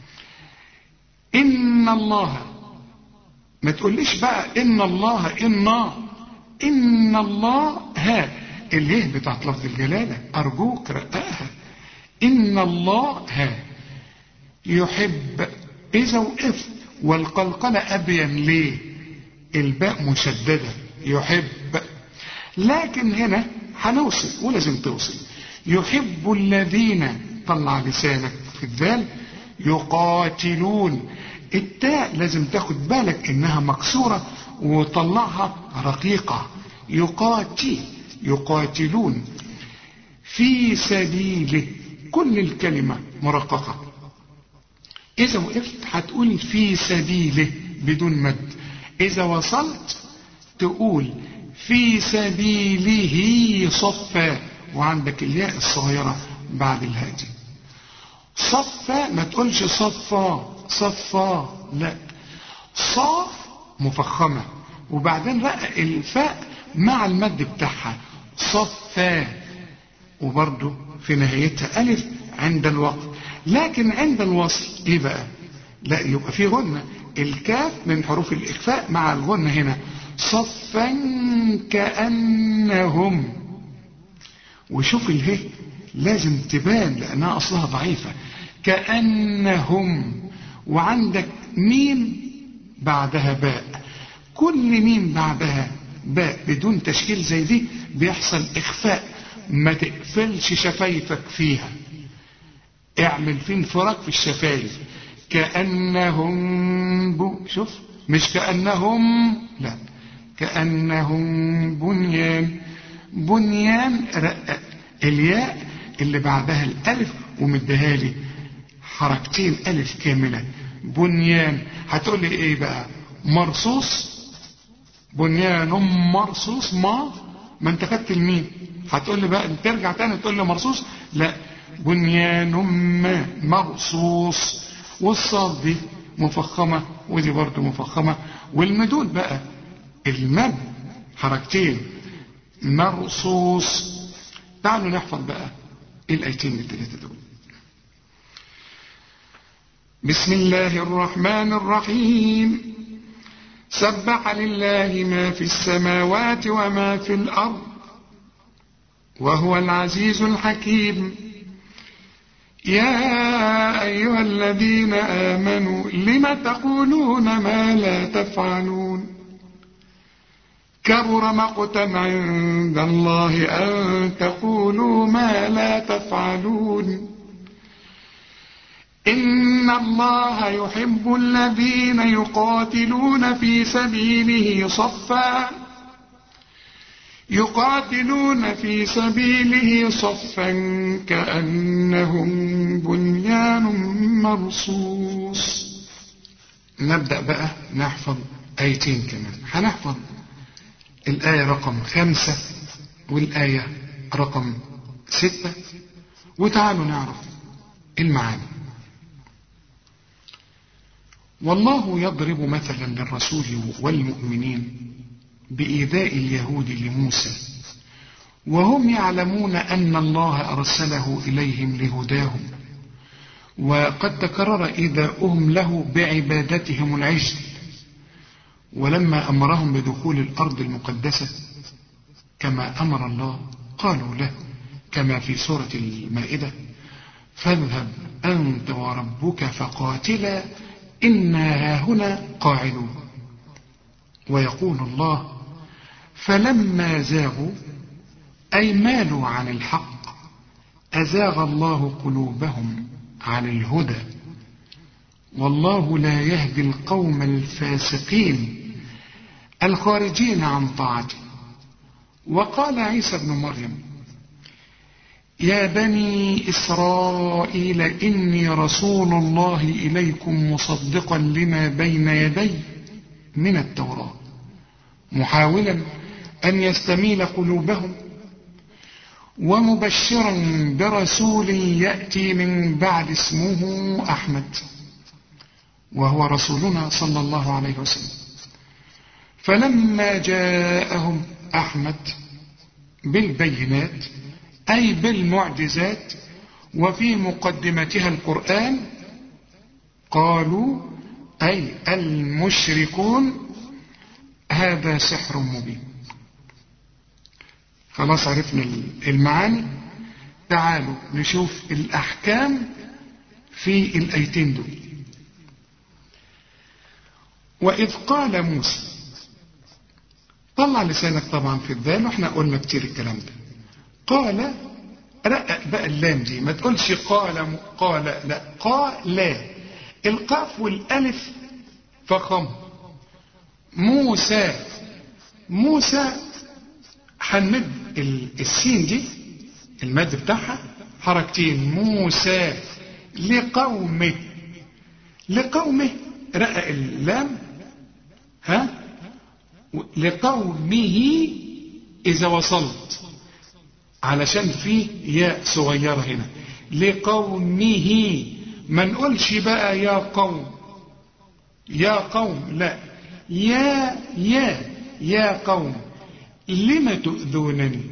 إن الله ما تقوليش بقى إن الله إنا إن الله ها اليه بتاعت لفظ الجلالة أرجوك رققها إن الله ها يحب إذا وقفت والقلقلة أبين ليه الباء مشددة يحب لكن هنا هنوصل ولازم توصل يحب الذين طلع لسانك في الذال يقاتلون التاء لازم تاخد بالك انها مكسورة وطلعها رقيقة يقاتل يقاتلون في سبيله كل الكلمة مرققة إذا وقفت هتقول في سبيله بدون مد إذا وصلت تقول في سبيله صفا وعندك الياء الصغيرة بعد الهاء دي صفا ما تقولش صفا صفا لا صاف مفخمة وبعدين رقق الفاء مع المد بتاعها صفا وبرضه في نهايتها ألف عند الوقف لكن عند الوصل ايه بقى لا يبقى في غنة الكاف من حروف الإخفاء مع الغنة هنا صفا كأنهم وشوف اله لازم تبان لأنها أصلها ضعيفة كأنهم وعندك ميم بعدها باء كل ميم بعدها باء بدون تشكيل زي دي بيحصل إخفاء ما تقفلش شفايفك فيها اعمل في انفراج في الشفايف كأنهم بو شوف مش كأنهم لا كأنهم بنيان بنيان رقق الياء اللي بعدها الألف ومديها لي حركتين ألف كاملة بنيان هتقول لي إيه بقى مرصوص بنيان مرصوص ما ما انت خدت المين هتقول لي بقى ترجع تاني تقول لي مرصوص لا بنيان ما مرصوص والصاد دي مفخمة ودي برضه مفخمة والمدود بقى المد حركتين مرصوص تعالوا نحفظ بقى الايتين الثلاثة دول بسم الله الرحمن الرحيم سبح لله ما في السماوات وما في الأرض وهو العزيز الحكيم يا أيها الذين آمنوا لم تقولون ما لا تفعلون كبر مقتا عند الله أن تقولوا ما لا تفعلون إن الله يحب الذين يقاتلون في سبيله صفا يقاتلون في سبيله صفا كأنهم بنيان مرصوص نبدأ بقى نحفظ آيتين كمان هنحفظ الآية رقم خمسة والآية رقم ستة وتعالوا نعرف المعاني والله يضرب مثلا للرسول والمؤمنين بإيذاء اليهود لموسى وهم يعلمون أن الله أرسله إليهم لهداهم وقد تكرر إيذاؤهم له بعبادتهم العجل ولما أمرهم بدخول الأرض المقدسة كما أمر الله قالوا له كما في سورة المائدة فاذهب أنت وربك فقاتلا إنا هنا قاعدون ويقول الله فلما زاغوا أي مالوا عن الحق أزاغ الله قلوبهم عن الهدى والله لا يهدي القوم الفاسقين الخارجين عن طاعته وقال عيسى ابن مريم يا بني إسرائيل إني رسول الله إليكم مصدقا لما بين يدي من التوراة محاولا أن يستميل قلوبهم ومبشرا برسول يأتي من بعد اسمه أحمد وهو رسولنا صلى الله عليه وسلم فلما جاءهم أحمد بالبينات أي بالمعجزات وفي مقدمتها القرآن قالوا أي المشركون هذا سحر مبين خلاص عرفنا المعاني تعالوا نشوف الأحكام في الأيتين دول وإذ قال موسى طلع لسانك طبعا في الذال واحنا قلنا كتير الكلام ده قال رقق بقى اللام دي ما تقولش قال م... قال لا قال لا القاف والالف فخم موسى موسى هنمد السين دي المد بتاعها حركتين موسى لقومه لقومه رقق اللام ها لقومه إذا وصلت علشان في ياء صغيرة هنا لقومه ما نقولش بقى يا قوم يا قوم لا يا يا يا قوم لما تؤذونني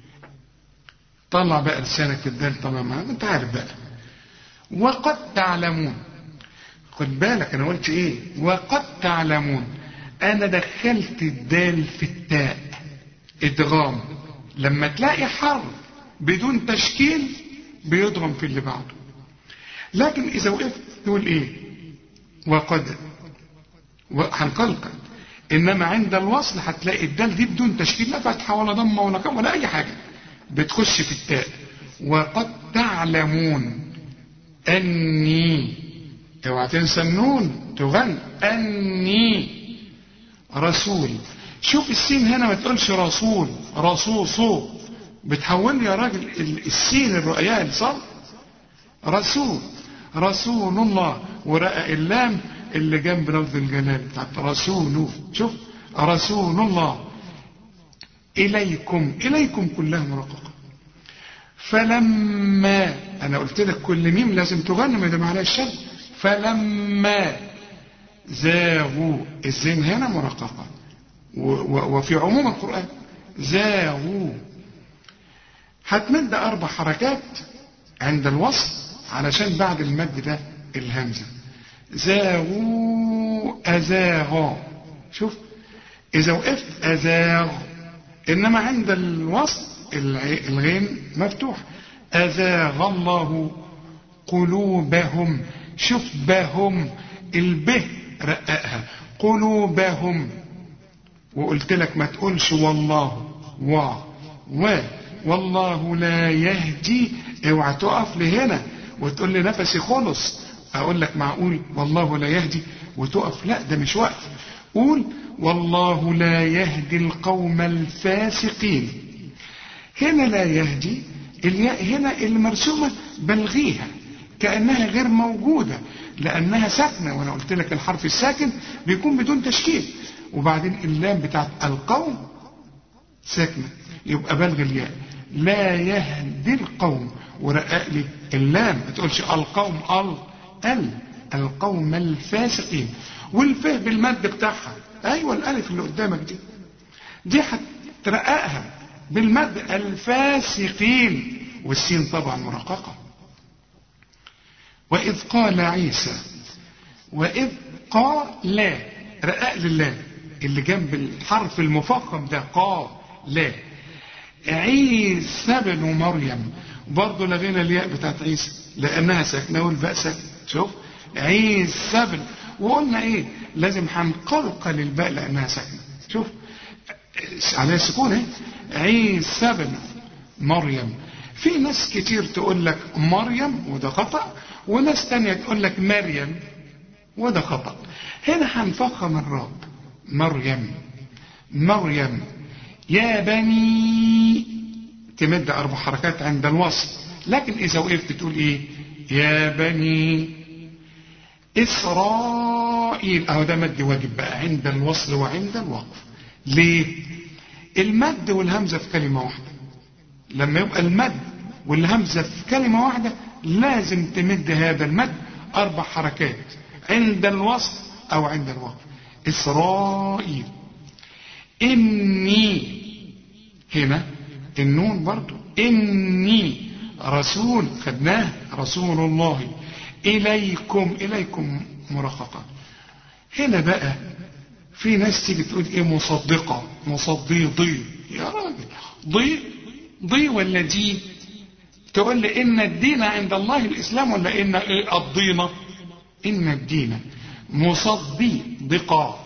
طلع بقى لسانك في الدال طبعا انت عارف بقى وقد تعلمون خد بالك انا قلت ايه وقد تعلمون انا دخلت الدال في التاء ادغام لما تلاقي حرف بدون تشكيل بيضغم في اللي بعده لكن اذا وقفت تقول ايه وقد هنقلقل انما عند الوصل هتلاقي الدال دي بدون تشكيل لا فتحه ولا ضمه ولا كم ولا اي حاجه بتخش في التاء وقد تعلمون اني اوعى تنسى النون تغن اني رسول شوف السين هنا ما تقولش رسول رسول صو بتحولني يا راجل السين الرؤياء صح رسول رسول الله ورقق اللام اللي جنب لفظ الجلال بتاعت رسول شوف رسول الله إليكم إليكم كلها مرققة فلما أنا قلت لك كل ميم لازم تغنى ما ده معناه الشد فلما زاغوا الزين هنا مرققة وفي عموم القرآن زاغوا هتمد أربع حركات عند الوصل علشان بعد المد ده الهمزة زاغوا أزاغا شوف إذا وقفت أزاغ إنما عند الوصل الغين مفتوح أزاغ الله قلوبهم شوف بهم البه رققها قلوبهم وقلت لك ما تقولش والله و و والله لا يهدي اوعى تقف لهنا وتقول لي نفسي خلص اقول لك معقول والله لا يهدي وتقف لا ده مش وقف قول والله لا يهدي القوم الفاسقين هنا لا يهدي الياء هنا المرسومة بلغيها كأنها غير موجودة لأنها ساكنة وأنا قلت لك الحرف الساكن بيكون بدون تشكيل وبعدين اللام بتاعت القوم ساكنة يبقى بلغ الياء لا يهدي القوم ورقق لي اللام ما تقولش القوم ال ال القوم الفاسقين والفه بالمد بتاعها ايوه الالف اللي قدامك دي دي هترققها بالمد الفاسقين والسين طبعا مرققه واذ قال عيسى واذ قال لا رقق لله اللي جنب الحرف المفخم ده قا لا عيسى بن مريم برضه لغينا الياء بتاعت عيسى لانها ساكنه والباء ساكنه شوف عيسى بن وقلنا ايه لازم هنقلقل الباء لانها ساكنه شوف عليها سكون ايه عيسى بن مريم في ناس كتير تقول لك مريم وده خطأ وناس تانية تقول لك مريم وده خطأ هنا هنفخم الرب مريم مريم يا بني تمد أربع حركات عند الوصل لكن إذا وقفت تقول إيه يا بني إسرائيل أهو ده مد واجب بقى عند الوصل وعند الوقف ليه المد والهمزة في كلمة واحدة لما يبقى المد والهمزة في كلمة واحدة لازم تمد هذا المد أربع حركات عند الوصل أو عند الوقف إسرائيل إني هنا النون برضو إني رسول خدناه رسول الله إليكم إليكم مرققة هنا بقى في ناس تيجي تقول إيه مصدقة مصدي ضي يا راجل ضي ضي ولا دي تقول لي إن الدين عند الله الإسلام ولا إن إيه الضينة إن الدين مصدقا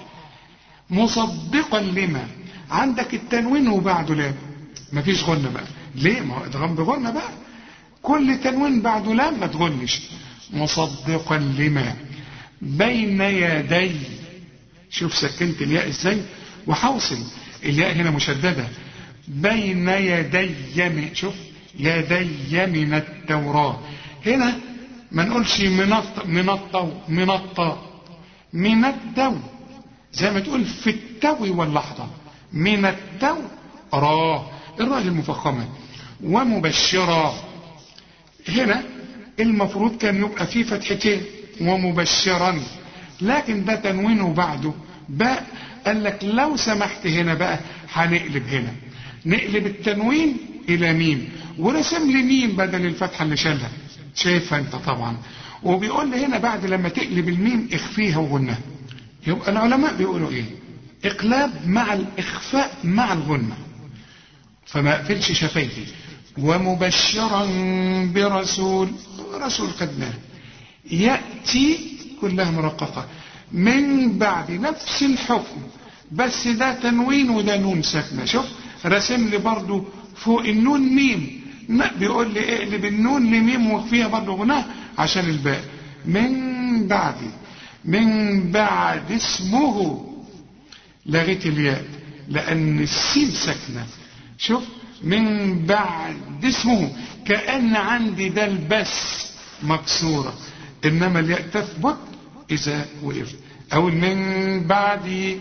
مصدقا لما عندك التنوين وبعده لام مفيش غنة بقى ليه ما هو ادغام بغنة بقى كل تنوين بعده لام ما تغنش مصدقا لما بين يدي شوف سكنت الياء ازاي وحوصل الياء هنا مشددة بين يدي من شوف يدي من التوراة هنا ما نقولش من الط من الطو من الطا من التو زي ما تقول في التو واللحظة من التو را الراء المفخمة ومبشرا هنا المفروض كان يبقى فيه فتحتين ومبشرا لكن ده تنوينه بعده باء قال لك لو سمحت هنا بقى هنقلب هنا نقلب التنوين الى ميم ورسم لي ميم بدل الفتحه اللي شالها شايفها انت طبعا وبيقول لي هنا بعد لما تقلب الميم اخفيها وغنها يبقى العلماء بيقولوا ايه اقلاب مع الاخفاء مع الغنه فما اقفلش شفايفي ومبشرا برسول رسول خدناه ياتي كلها مرققه من بعد نفس الحكم بس ده تنوين وده نون ساكنه شوف رسم لي برضو فوق النون ميم لا بيقول لي اقلب النون لميم واخفيها برضو غناه عشان الباء من بعد من بعد اسمه لغيت الياء لان السين ساكنه شوف من بعد اسمه كأن عندي ده البس مكسورة إنما الياء تثبت إذا وقفت أو من بعد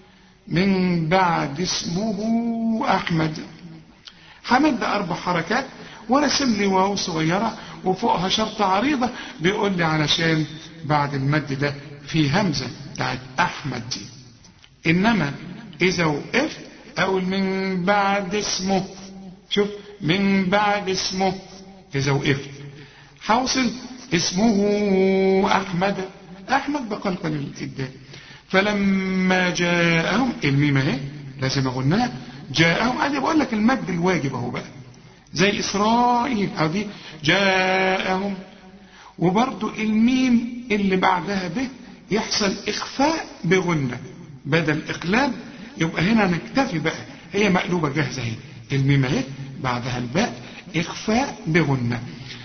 من بعد اسمه أحمد حمد أربع حركات ورسم لي واو صغيرة وفوقها شرطة عريضة بيقول لي علشان بعد المد ده في همزة بتاعت أحمد دي إنما إذا وقفت أقول من بعد اسمه شوف من بعد اسمه إذا وقفت حوصل اسمه أحمد أحمد بقلقل الإبدال فلما جاءهم الميم اهي لازم أقولناها جاءهم أنا بقول لك المد الواجب أهو بقى زي إسرائيل أو دي جاءهم وبرضو الميم اللي بعدها به يحصل إخفاء بغنة بدل إقلاب يبقى هنا نكتفي بقى هي مقلوبة جاهزة اهي الميم اهي بعدها الباء إخفاء بغنة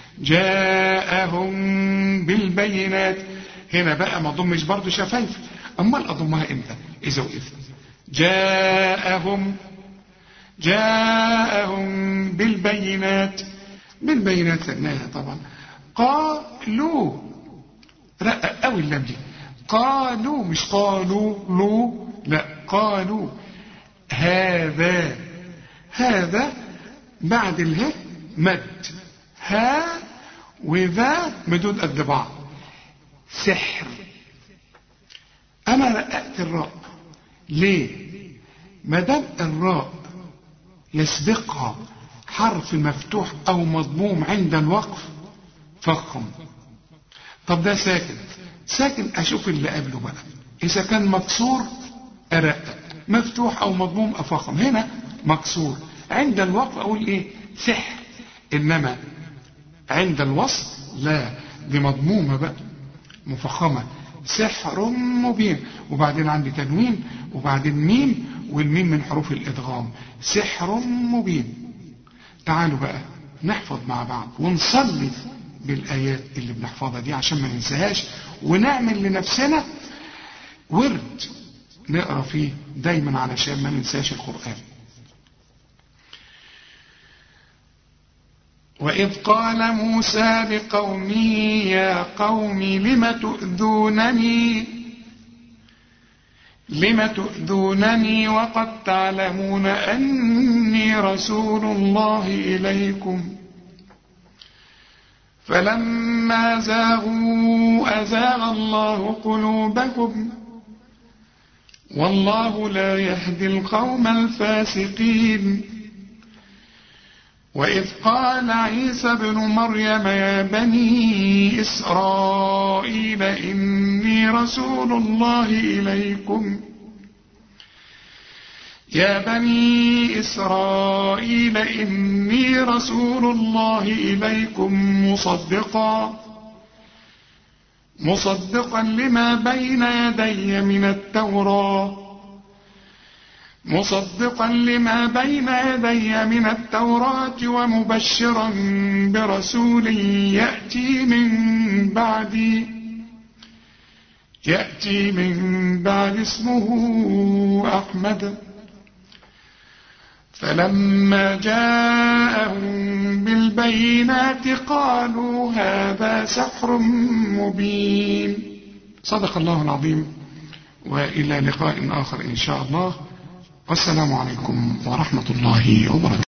جاءهم بالبينات هنا بقى ما ضمش برضو شفايف أمال أضمها إمتى إذا وقفت جاءهم جاءهم بالبينات بالبينات خدناها طبعا قالوا رقق قوي اللام دي قالوا مش قالوا لو لا قالوا هذا هذا بعد اله مد ها وذا مدود قد بعض سحر انا رققت الراء ليه ما دام الراء يسبقها حرف مفتوح او مضموم عند الوقف فخم طب ده ساكن ساكن اشوف اللي قبله بقى اذا كان مكسور ارقق مفتوح او مضموم افخم هنا مكسور عند الوقف اقول ايه سحر انما عند الوصل لا دي مضمومه بقى مفخمه سحر مبين وبعدين عندي تنوين وبعدين ميم والميم من حروف الادغام سحر مبين تعالوا بقى نحفظ مع بعض ونصلي بالايات اللي بنحفظها دي عشان ما ننساهاش ونعمل لنفسنا ورد نقرا فيه دايما علشان ما ننساش القران وإذ قال موسى لقومه يا قوم لم تؤذونني لم تؤذونني وقد تعلمون أني رسول الله إليكم فلما زاغوا أزاغ الله قلوبهم والله لا يهدي القوم الفاسقين وإذ قال عيسى ابن مريم يا بني إسرائيل إني رسول الله إليكم يا بني إسرائيل إني رسول الله إليكم مصدقا مصدقا لما بين يدي من التوراة مصدقا لما بين يدي من التوراة ومبشرا برسول يأتي من بعدي يأتي من بعد اسمه أحمد فلما جاءهم بالبينات قالوا هذا سحر مبين صدق الله العظيم وإلى لقاء آخر إن شاء الله والسلام عليكم ورحمة الله وبركاته